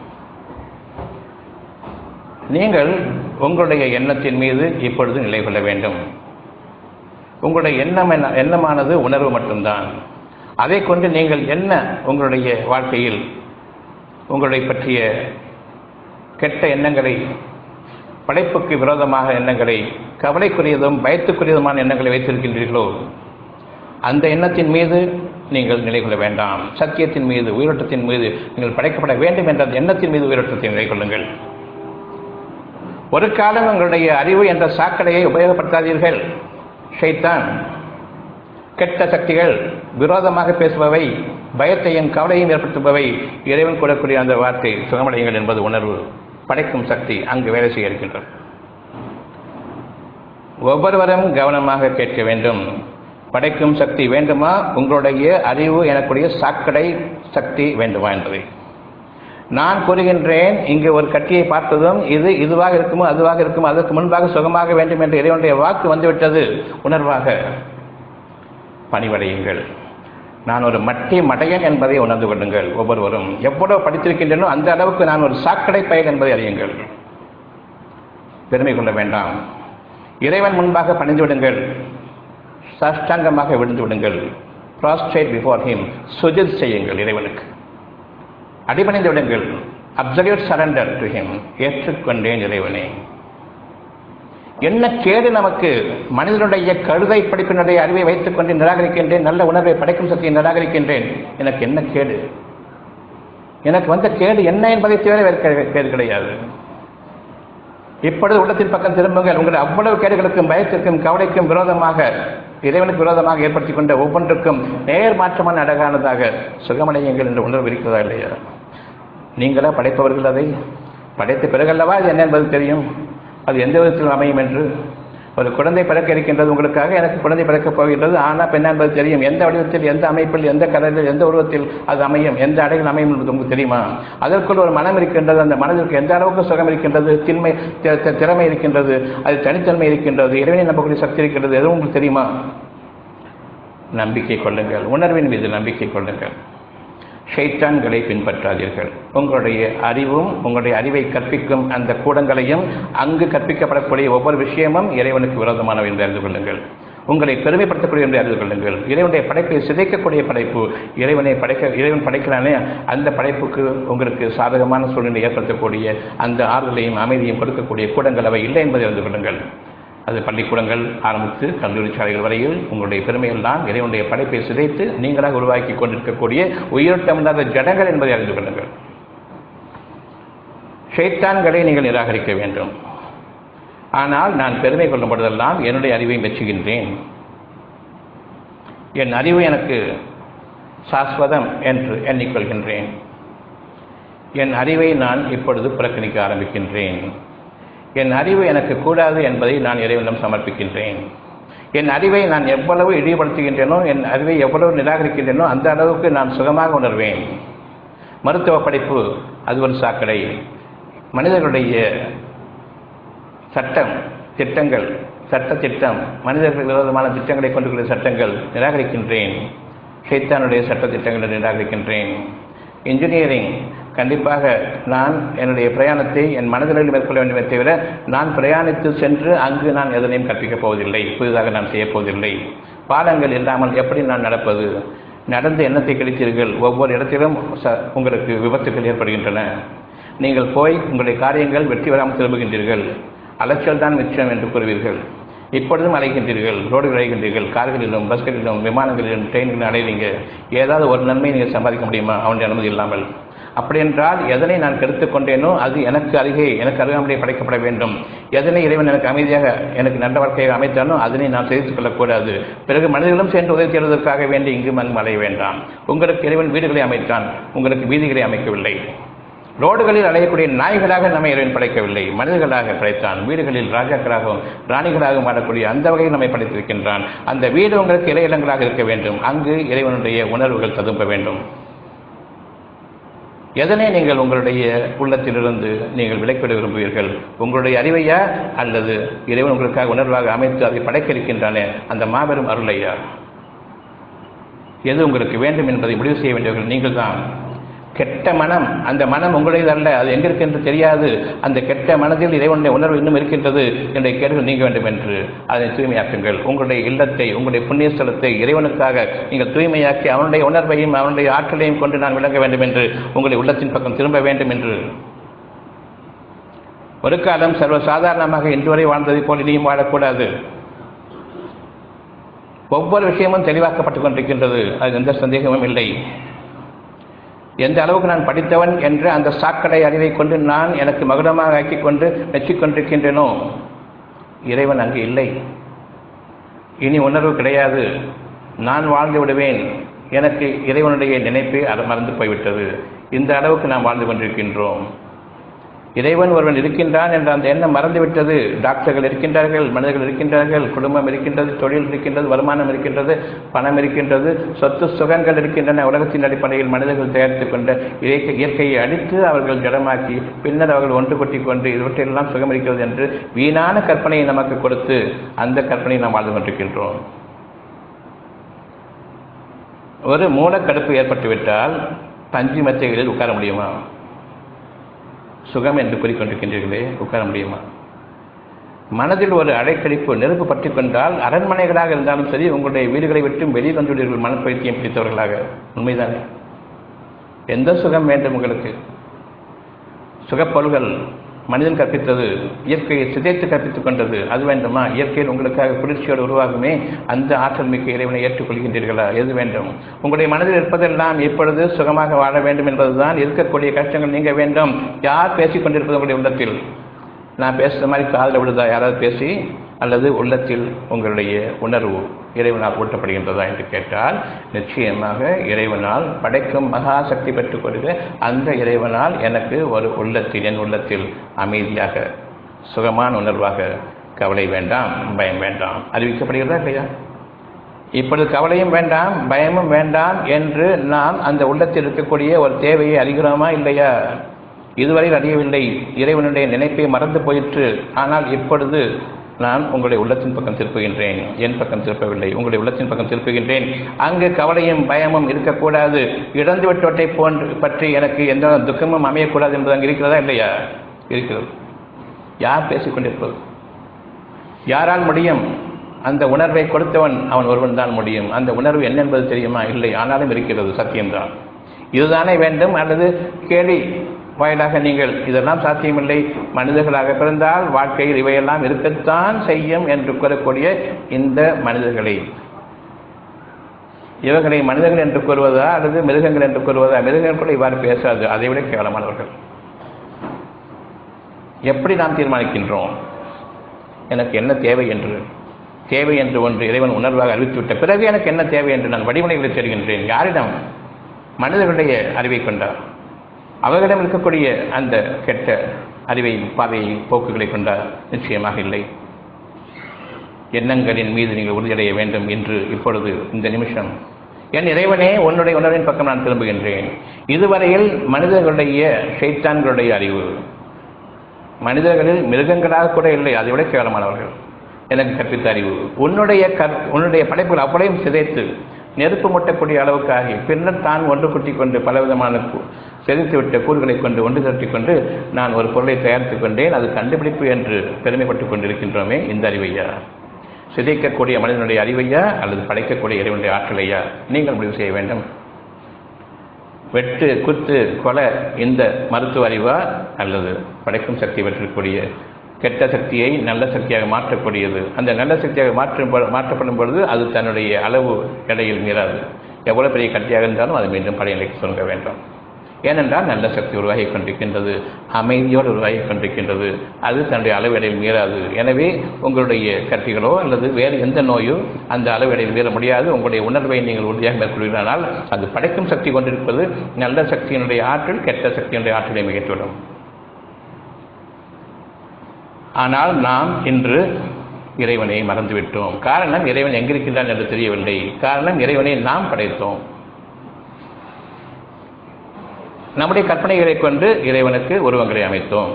நீங்கள் உங்களுடைய எண்ணத்தின் மீது இப்பொழுது நிலை கொள்ள வேண்டும் உங்களுடைய எண்ணம் என்ன எண்ணமானது உணர்வு மட்டும்தான் அதை கொண்டு நீங்கள் என்ன உங்களுடைய வாழ்க்கையில் உங்களுடைய பற்றிய கெட்ட எண்ணங்களை படைப்புக்கு விரோதமாக எண்ணங்களை கவலைக்குரியதும் பயத்துக்குரியதுமான எண்ணங்களை வைத்திருக்கின்றீர்களோ அந்த எண்ணத்தின் மீது நீங்கள் நிலை கொள்ள வேண்டாம் சத்தியத்தின் மீது உயிரோட்டத்தின் மீது நீங்கள் படைக்கப்பட வேண்டும் என்ற அந்த எண்ணத்தின் மீது உயிரோட்டத்தை நிலை கொள்ளுங்கள் ஒரு காலம் உங்களுடைய அறிவு என்ற சாக்கடையை உபயோகப்படுத்தாதீர்கள் ஷைத்தான் கெட்ட சக்திகள் விரோதமாக பேசுபவை பயத்தையும் கவலையும் ஏற்படுத்துபவை இறைவன் கூடக்கூடிய அந்த வார்த்தை சுகமடையுங்கள் என்பது உணர்வு படைக்கும் சக்தி அங்கு வேலை செய்ய இருக்கின்றது ஒவ்வொருவரும் கவனமாக கேட்க வேண்டும் படைக்கும் சக்தி வேண்டுமா உங்களுடைய அறிவு எனக்குடைய சாக்கடை சக்தி வேண்டுமா என்பதை நான் கூறுகின்றேன் இங்கு ஒரு கட்டியை பார்த்ததும் இது இதுவாக இருக்குமோ அதுவாக இருக்குமோ அதற்கு முன்பாக சுகமாக வேண்டும் என்று இறைவனுடைய வாக்கு வந்துவிட்டது உணர்வாக பணிவடையுங்கள் நான் ஒரு மட்டி மடையன் என்பதை உணர்ந்து கொள்ளுங்கள் ஒவ்வொருவரும் எவ்வளவு படித்திருக்கின்றனோ அந்த அளவுக்கு நான் ஒரு சாக்கடை பயன் என்பதை அறியுங்கள் பெருமை கொள்ள வேண்டாம் இறைவன் முன்பாக பணிந்து விடுங்கள் சாஷ்டாங்கமாக விழுந்து விடுங்கள் ப்ராஸ்ட்ரேட் பிஃபோர் ஹிம் சுஜித் செய்யுங்கள் இறைவனுக்கு அடிபணிந்து விடுங்கள் அப்சல்யூட் சரண்டர் டு ஹிம் ஏற்றுக்கொண்டேன் இறைவனே என்ன கேடு நமக்கு மனிதனுடைய கழுதை படிப்பினுடைய அறிவை வைத்துக் கொண்டு நிராகரிக்கின்றேன் நல்ல உணர்வை படைக்கும் சக்தியை நிராகரிக்கின்றேன் எனக்கு என்ன கேடு எனக்கு வந்த கேடு என்ன என்பதை தவிர வேறு கேடு கிடையாது இப்பொழுது உள்ளத்தின் பக்கம் திரும்புங்கள் உங்கள் அவ்வளவு கேடுகளுக்கும் பயத்திற்கும் கவலைக்கும் விரோதமாக இறைவனுக்கு விரோதமாக ஏற்படுத்திக் கொண்ட ஒவ்வொன்றுக்கும் நேர் மாற்றமான அழகானதாக சுகமடையுங்கள் என்ற உணர்வு இருக்கிறதா இல்லையா நீங்களா படைப்பவர்கள் அதை படைத்த பிறகல்லவா அது என்ன என்பது தெரியும் அது எந்த விதத்தில் அமையும் என்று ஒரு குழந்தை பிறக்க இருக்கின்றது உங்களுக்காக எனக்கு குழந்தை பிறக்கப் போகின்றது ஆனால் பெண்ணா என்பது தெரியும் எந்த வடிவத்தில் எந்த அமைப்பில் எந்த கலரில் எந்த உருவத்தில் அது அமையும் எந்த அடையில் அமையும் என்பது உங்களுக்கு தெரியுமா அதற்குள் ஒரு மனம் இருக்கின்றது அந்த மனதிற்கு எந்த அளவுக்கு சுகம் இருக்கின்றது திண்மை திறமை இருக்கின்றது அது தனித்தன்மை இருக்கின்றது இறைவனை நம்பக்கூடிய சக்தி இருக்கின்றது எதுவும் உங்களுக்கு தெரியுமா நம்பிக்கை கொள்ளுங்கள் உணர்வின் மீது நம்பிக்கை கொள்ளுங்கள் ஷைத்தான்களை பின்பற்றாதீர்கள் உங்களுடைய அறிவும் உங்களுடைய அறிவை கற்பிக்கும் அந்த கூடங்களையும் அங்கு கற்பிக்கப்படக்கூடிய ஒவ்வொரு விஷயமும் இறைவனுக்கு விரோதமானவை என்று அறிந்து கொள்ளுங்கள் உங்களை பெருமைப்படுத்தக்கூடிய என்று அறிந்து கொள்ளுங்கள் இறைவனுடைய படைப்பை சிதைக்கக்கூடிய படைப்பு இறைவனை படைக்க இறைவன் படைக்கிறானே அந்த படைப்புக்கு உங்களுக்கு சாதகமான சூழ்நிலை ஏற்படுத்தக்கூடிய அந்த ஆறுதலையும் அமைதியும் கொடுக்கக்கூடிய கூடங்கள் அவை இல்லை என்பதை அறிந்து கொள்ளுங்கள் அது பள்ளிக்கூடங்கள் ஆரம்பித்து கல்லூரி சாலைகள் வரையில் உங்களுடைய பெருமையெல்லாம் இறைவனுடைய படைப்பை சிதைத்து நீங்களாக உருவாக்கி கொண்டிருக்கக்கூடிய உயிரோட்டமில்லாத ஜடங்கள் என்பதை அறிந்து கொள்ளுங்கள் ஷைத்தான்களை நீங்கள் நிராகரிக்க வேண்டும் ஆனால் நான் பெருமை கொள்ளும் பொழுதெல்லாம் என்னுடைய அறிவை மெச்சுகின்றேன் என் அறிவு எனக்கு சாஸ்வதம் என்று எண்ணிக்கொள்கின்றேன் என் அறிவை நான் இப்பொழுது புறக்கணிக்க ஆரம்பிக்கின்றேன் என் அறிவு எனக்கு கூடாது என்பதை நான் இறைவனிடம் சமர்ப்பிக்கின்றேன் என் அறிவை நான் எவ்வளவு இழிவுபடுத்துகின்றேனோ என் அறிவை எவ்வளவு நிராகரிக்கின்றேனோ அந்த அளவுக்கு நான் சுகமாக உணர்வேன் மருத்துவ படிப்பு அது ஒரு சாக்கடை மனிதர்களுடைய சட்டம் திட்டங்கள் சட்ட திட்டம் மனிதர்கள் விரோதமான திட்டங்களை கொண்டுள்ள சட்டங்கள் நிராகரிக்கின்றேன் ஷைத்தானுடைய சட்ட திட்டங்களை நிராகரிக்கின்றேன் இன்ஜினியரிங் கண்டிப்பாக நான் என்னுடைய பிரயாணத்தை என் மனதில் மேற்கொள்ள வேண்டுமே தவிர நான் பிரயாணித்து சென்று அங்கு நான் எதனையும் கற்பிக்கப் போவதில்லை புதிதாக நான் செய்யப் போவதில்லை பாலங்கள் இல்லாமல் எப்படி நான் நடப்பது நடந்த எண்ணத்தை கிடைத்தீர்கள் ஒவ்வொரு இடத்திலும் ச உங்களுக்கு விபத்துகள் ஏற்படுகின்றன நீங்கள் போய் உங்களுடைய காரியங்கள் வெற்றி வராமல் திரும்புகின்றீர்கள் அலைச்சல் தான் மிச்சம் என்று கூறுவீர்கள் இப்பொழுதும் அலைகின்றீர்கள் ரோடுகள் அலைகின்றீர்கள் கார்களிலும் பஸ்களிலும் விமானங்களிலும் ட்ரெயின்களிலும் அலைவீங்க ஏதாவது ஒரு நன்மை நீங்கள் சம்பாதிக்க முடியுமா அவனுடைய அனுமதி இல்லாமல் அப்படி என்றால் எதனை நான் கெடுத்துக் கொண்டேனோ அது எனக்கு அருகே எனக்கு அருகாமலே படைக்கப்பட வேண்டும் எதனை இறைவன் எனக்கு அமைதியாக எனக்கு நல்ல வாழ்க்கையாக அமைத்தானோ அதனை நான் தெரிவித்துக் கொள்ளக்கூடாது பிறகு மனிதர்களும் சென்று உதவி தேடுவதற்காக வேண்டி இங்கு மண் அலைய வேண்டாம் உங்களுக்கு இறைவன் வீடுகளை அமைத்தான் உங்களுக்கு வீதிகளை அமைக்கவில்லை ரோடுகளில் அலையக்கூடிய நாய்களாக நம்மை இறைவன் படைக்கவில்லை மனிதர்களாக படைத்தான் வீடுகளில் ராஜாக்களாகவும் ராணிகளாகவும் வாழக்கூடிய அந்த வகையில் நம்மை படைத்திருக்கின்றான் அந்த வீடு உங்களுக்கு இறையிடங்களாக இருக்க வேண்டும் அங்கு இறைவனுடைய உணர்வுகள் ததும்ப வேண்டும் எதனை நீங்கள் உங்களுடைய உள்ளத்திலிருந்து நீங்கள் விலக்கிவிட விரும்புவீர்கள் உங்களுடைய அறிவையா அல்லது இறைவன் உங்களுக்காக உணர்வாக அமைத்து அதை படைக்க இருக்கின்றானே அந்த மாபெரும் அருளையா எது உங்களுக்கு வேண்டும் என்பதை முடிவு செய்ய வேண்டியவர்கள் நீங்கள் தான் கெட்ட மனம் அந்த மனம் உங்களுடையது அல்ல அது எங்க இருக்கு என்று தெரியாது அந்த கெட்ட மனதில் இறைவனுடைய உணர்வு இன்னும் இருக்கின்றது என்ற கேள்வி நீங்க வேண்டும் என்று அதை தூய்மையாக்குங்கள் உங்களுடைய இல்லத்தை உங்களுடைய புண்ணிய ஸ்தலத்தை இறைவனுக்காக நீங்கள் தூய்மையாக்கி அவனுடைய உணர்வையும் அவனுடைய ஆற்றலையும் கொண்டு நான் விளங்க வேண்டும் என்று உங்களுடைய உள்ளத்தின் பக்கம் திரும்ப வேண்டும் என்று ஒரு காலம் சர்வசாதாரணமாக இன்று வரை வாழ்ந்ததை போல் இனியும் வாழக்கூடாது ஒவ்வொரு விஷயமும் தெளிவாக்கப்பட்டுக் கொண்டிருக்கின்றது அது எந்த சந்தேகமும் இல்லை எந்த அளவுக்கு நான் படித்தவன் என்ற அந்த சாக்கடை அறிவை கொண்டு நான் எனக்கு மகுடமாக ஆக்கிக் கொண்டு மெச்சிக்கொண்டிருக்கின்றேனோ இறைவன் அங்கு இல்லை இனி உணர்வு கிடையாது நான் வாழ்ந்து விடுவேன் எனக்கு இறைவனுடைய நினைப்பே அது மறந்து போய்விட்டது இந்த அளவுக்கு நாம் வாழ்ந்து கொண்டிருக்கின்றோம் இறைவன் ஒருவன் இருக்கின்றான் என்ற அந்த எண்ணம் மறந்துவிட்டது டாக்டர்கள் இருக்கின்றார்கள் மனிதர்கள் இருக்கின்றார்கள் குடும்பம் இருக்கின்றது தொழில் இருக்கின்றது வருமானம் இருக்கின்றது பணம் இருக்கின்றது சொத்து சுகங்கள் இருக்கின்றன உலகத்தின் அடிப்படையில் மனிதர்கள் தயாரித்துக் கொண்ட இயற்கை இயற்கையை அடித்து அவர்கள் ஜடமாக்கி பின்னர் அவர்கள் ஒன்று கொட்டி கொண்டு இவற்றையெல்லாம் சுகம் இருக்கிறது என்று வீணான கற்பனையை நமக்கு கொடுத்து அந்த கற்பனையை நாம் வாழ்ந்து கொண்டிருக்கின்றோம் ஒரு மூலக்கடுப்பு ஏற்பட்டுவிட்டால் பஞ்சு மெத்தைகளில் உட்கார முடியுமா சுகம் என்று கூறிக்கொண்டிருக்கின்றீர்களே உட்கார முடியுமா மனதில் ஒரு அடைக்கழிப்பு நெருப்பு பற்றி கொண்டால் அரண்மனைகளாக இருந்தாலும் சரி உங்களுடைய வீடுகளை விட்டு வெளியே வந்துள்ளீர்கள் மனப்பைத்தியம் பிடித்தவர்களாக உண்மைதானே எந்த சுகம் வேண்டும் உங்களுக்கு சுகப்பொருள்கள் மனிதன் கற்பித்தது இயற்கையை சிதைத்து கற்பித்துக் கொண்டது அது வேண்டுமா இயற்கையில் உங்களுக்காக குளிர்ச்சியோடு உருவாகுமே அந்த ஆற்றல் மிக்க இறைவனை ஏற்றுக்கொள்கின்றீர்களா எது வேண்டும் உங்களுடைய மனதில் இருப்பதெல்லாம் இப்பொழுது சுகமாக வாழ வேண்டும் என்பதுதான் இருக்கக்கூடிய கஷ்டங்கள் நீங்க வேண்டும் யார் பேசிக் கொண்டிருப்பது உங்களுடைய உள்ளத்தில் நான் பேசுகிற மாதிரி காதில் விடுதா யாராவது பேசி அல்லது உள்ளத்தில் உங்களுடைய உணர்வு இறைவனால் ஊட்டப்படுகின்றதா என்று கேட்டால் நிச்சயமாக இறைவனால் படைக்கும் மகா சக்தி பெற்றுக் கொடுக்க அந்த இறைவனால் எனக்கு ஒரு உள்ளத்தில் என் உள்ளத்தில் அமைதியாக சுகமான உணர்வாக கவலை வேண்டாம் பயம் வேண்டாம் அறிவிக்கப்படுகிறதா இல்லையா இப்பொழுது கவலையும் வேண்டாம் பயமும் வேண்டாம் என்று நாம் அந்த உள்ளத்தில் இருக்கக்கூடிய ஒரு தேவையை அறிகிறோமா இல்லையா இதுவரையில் அறியவில்லை இறைவனுடைய நினைப்பை மறந்து போயிற்று ஆனால் இப்பொழுது நான் உங்களுடைய உள்ளத்தின் பக்கம் திருப்புகின்றேன் என் பக்கம் திருப்பவில்லை உங்களுடைய உள்ளத்தின் பக்கம் திருப்புகின்றேன் அங்கு கவலையும் பயமும் இருக்கக்கூடாது இழந்து விட்டவற்றை போன்று பற்றி எனக்கு எந்த துக்கமும் அமையக்கூடாது என்பது அங்கு இருக்கிறதா இல்லையா இருக்கிறது யார் பேசிக்கொண்டிருப்பது யாரால் முடியும் அந்த உணர்வை கொடுத்தவன் அவன் ஒருவன் தான் முடியும் அந்த உணர்வு என்ன என்பது தெரியுமா இல்லை ஆனாலும் இருக்கிறது சத்தியம்தான் இதுதானே வேண்டும் அல்லது கேலி வாயிலாக நீங்கள் இதெல்லாம் சாத்தியமில்லை மனிதர்களாக பிறந்தால் வாழ்க்கையில் இவையெல்லாம் இருக்கத்தான் செய்யும் என்று கூறக்கூடிய இந்த மனிதர்களை இவர்களை மனிதர்கள் என்று கூறுவதா அல்லது மிருகங்கள் என்று கூறுவதா மிருகங்கள் கூட இவ்வாறு பேசாது அதை விட கேவலமானவர்கள் எப்படி நாம் தீர்மானிக்கின்றோம் எனக்கு என்ன தேவை என்று தேவை என்று ஒன்று இறைவன் உணர்வாக அறிவித்துவிட்ட பிறகு எனக்கு என்ன தேவை என்று நான் வடிவனைகளை தெரிகின்றேன் யாரிடம் மனிதர்களுடைய அறிவை கொண்டார் அவர்களிடம் இருக்கக்கூடிய அந்த கெட்ட அறிவை பாதையை போக்குகளை கொண்டார் நிச்சயமாக இல்லை எண்ணங்களின் மீது நீங்கள் உறுதியடைய வேண்டும் என்று இப்பொழுது இந்த நிமிஷம் என் இறைவனே உன்னுடைய உணர்வின் பக்கம் நான் திரும்புகின்றேன் இதுவரையில் மனிதர்களுடைய ஷைத்தான்களுடைய அறிவு மனிதர்களில் மிருகங்களாக கூட இல்லை அதை விட கேவலமானவர்கள் எனக்கு கற்பித்த அறிவு உன்னுடைய கற் உன்னுடைய படைப்புகள் அவ்வளையும் சிதைத்து நெருப்பு மூட்டக்கூடிய அளவுக்காகி பின்னர் தான் ஒன்று குட்டி கொண்டு பலவிதமான செதுத்துவிட்ட கூறுகளை கொண்டு ஒன்று திரட்டி கொண்டு நான் ஒரு பொருளை தயாரித்துக் கொண்டேன் அது கண்டுபிடிப்பு என்று பெருமைப்பட்டுக் கொண்டிருக்கின்றோமே இந்த அறிவையா சிதைக்கக்கூடிய மனிதனுடைய அறிவையா அல்லது படைக்கக்கூடிய இறைவனுடைய ஆற்றலையா நீங்கள் முடிவு செய்ய வேண்டும் வெட்டு குத்து கொலை இந்த மருத்துவ அறிவா அல்லது படைக்கும் சக்தி பெற்றிருக்கக்கூடிய கெட்ட சக்தியை நல்ல சக்தியாக மாற்றக்கூடியது அந்த நல்ல சக்தியாக மாற்றும் பொ- மாற்றப்படும் பொழுது அது தன்னுடைய அளவு எடையில் மீறாது எவ்வளவு பெரிய கட்டியாக இருந்தாலும் அது மீண்டும் பழைய நிலைக்கு சுருங்க வேண்டும் ஏனென்றால் நல்ல சக்தி உருவாகி கொண்டிருக்கின்றது அமைதியோடு உருவாகி கொண்டிருக்கின்றது அது தன்னுடைய அளவு எடையில் மீறாது எனவே உங்களுடைய கட்டிகளோ அல்லது வேறு எந்த நோயோ அந்த அளவு எடையில் மீற முடியாது உங்களுடைய உணர்வை நீங்கள் உறுதியாக மேற்கொள்கிறானால் அது படைக்கும் சக்தி கொண்டிருப்பது நல்ல சக்தியினுடைய ஆற்றல் கெட்ட சக்தியினுடைய ஆற்றலை மிகைத்துவிடும் ஆனால் நாம் இன்று இறைவனை மறந்துவிட்டோம் காரணம் இறைவன் எங்கிருக்கின்றான் என்று தெரியவில்லை காரணம் இறைவனை நாம் படைத்தோம் நம்முடைய கற்பனைகளை கொண்டு இறைவனுக்கு உருவங்களை அமைத்தோம்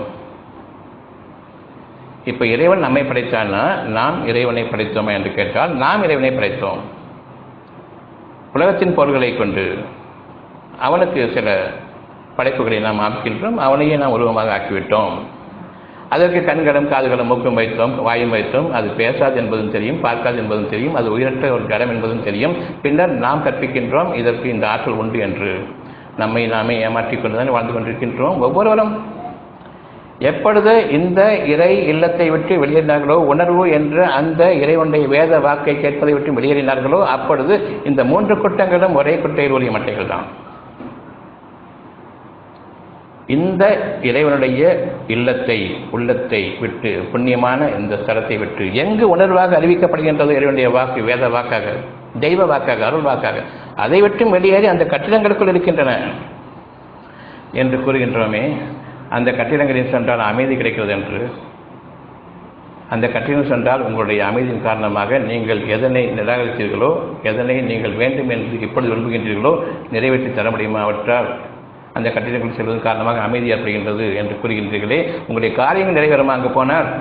இப்ப இறைவன் நம்மை படைத்தான்னா நாம் இறைவனை படைத்தோமா என்று கேட்டால் நாம் இறைவனை படைத்தோம் உலகத்தின் பொருள்களை கொண்டு அவனுக்கு சில படைப்புகளை நாம் ஆக்கின்றோம் அவனையே நாம் உருவமாக ஆக்கிவிட்டோம் அதற்கு கண்களும் காதுகளும் மூக்கும் வைத்தோம் வாயும் வைத்தோம் அது பேசாது என்பதும் தெரியும் பார்க்காது என்பதும் தெரியும் அது உயிரற்ற ஒரு கடம் என்பதும் தெரியும் பின்னர் நாம் கற்பிக்கின்றோம் இதற்கு இந்த ஆற்றல் உண்டு என்று நம்மை நாமே ஏமாற்றிக் கொண்டுதான் வாழ்ந்து கொண்டிருக்கின்றோம் ஒவ்வொருவரும் எப்பொழுது இந்த இறை இல்லத்தை விட்டு வெளியேறினார்களோ உணர்வு என்ற அந்த இறைவனுடைய வேத வாக்கை கேட்பதை விட்டு வெளியேறினார்களோ அப்பொழுது இந்த மூன்று குற்றங்களும் ஒரே குட்டையில் ஒளிய மட்டைகள் தான் இந்த இறைவனுடைய இல்லத்தை உள்ளத்தை விட்டு புண்ணியமான இந்த ஸ்தலத்தை விட்டு எங்கு உணர்வாக அறிவிக்கப்படுகின்றது இறைவனுடைய வாக்கு வேத வாக்காக தெய்வ வாக்காக அருள் வாக்காக அதை விட்டு வெளியேறி அந்த கட்டிடங்களுக்குள் இருக்கின்றன என்று கூறுகின்றோமே அந்த கட்டிடங்களில் சென்றால் அமைதி கிடைக்கிறது என்று அந்த கட்டிடம் சென்றால் உங்களுடைய அமைதியின் காரணமாக நீங்கள் எதனை நிராகரித்தீர்களோ எதனை நீங்கள் வேண்டும் என்று இப்பொழுது விரும்புகின்றீர்களோ நிறைவேற்றி தர முடியுமா அவற்றால் அந்த கட்டிடங்கள் செல்வதன் காரணமாக அமைதி ஏற்படுகின்றது என்று கூறுகின்றீர்களே உங்களுடைய காரியங்கள் நிறைவேறுமா அங்கு போனால்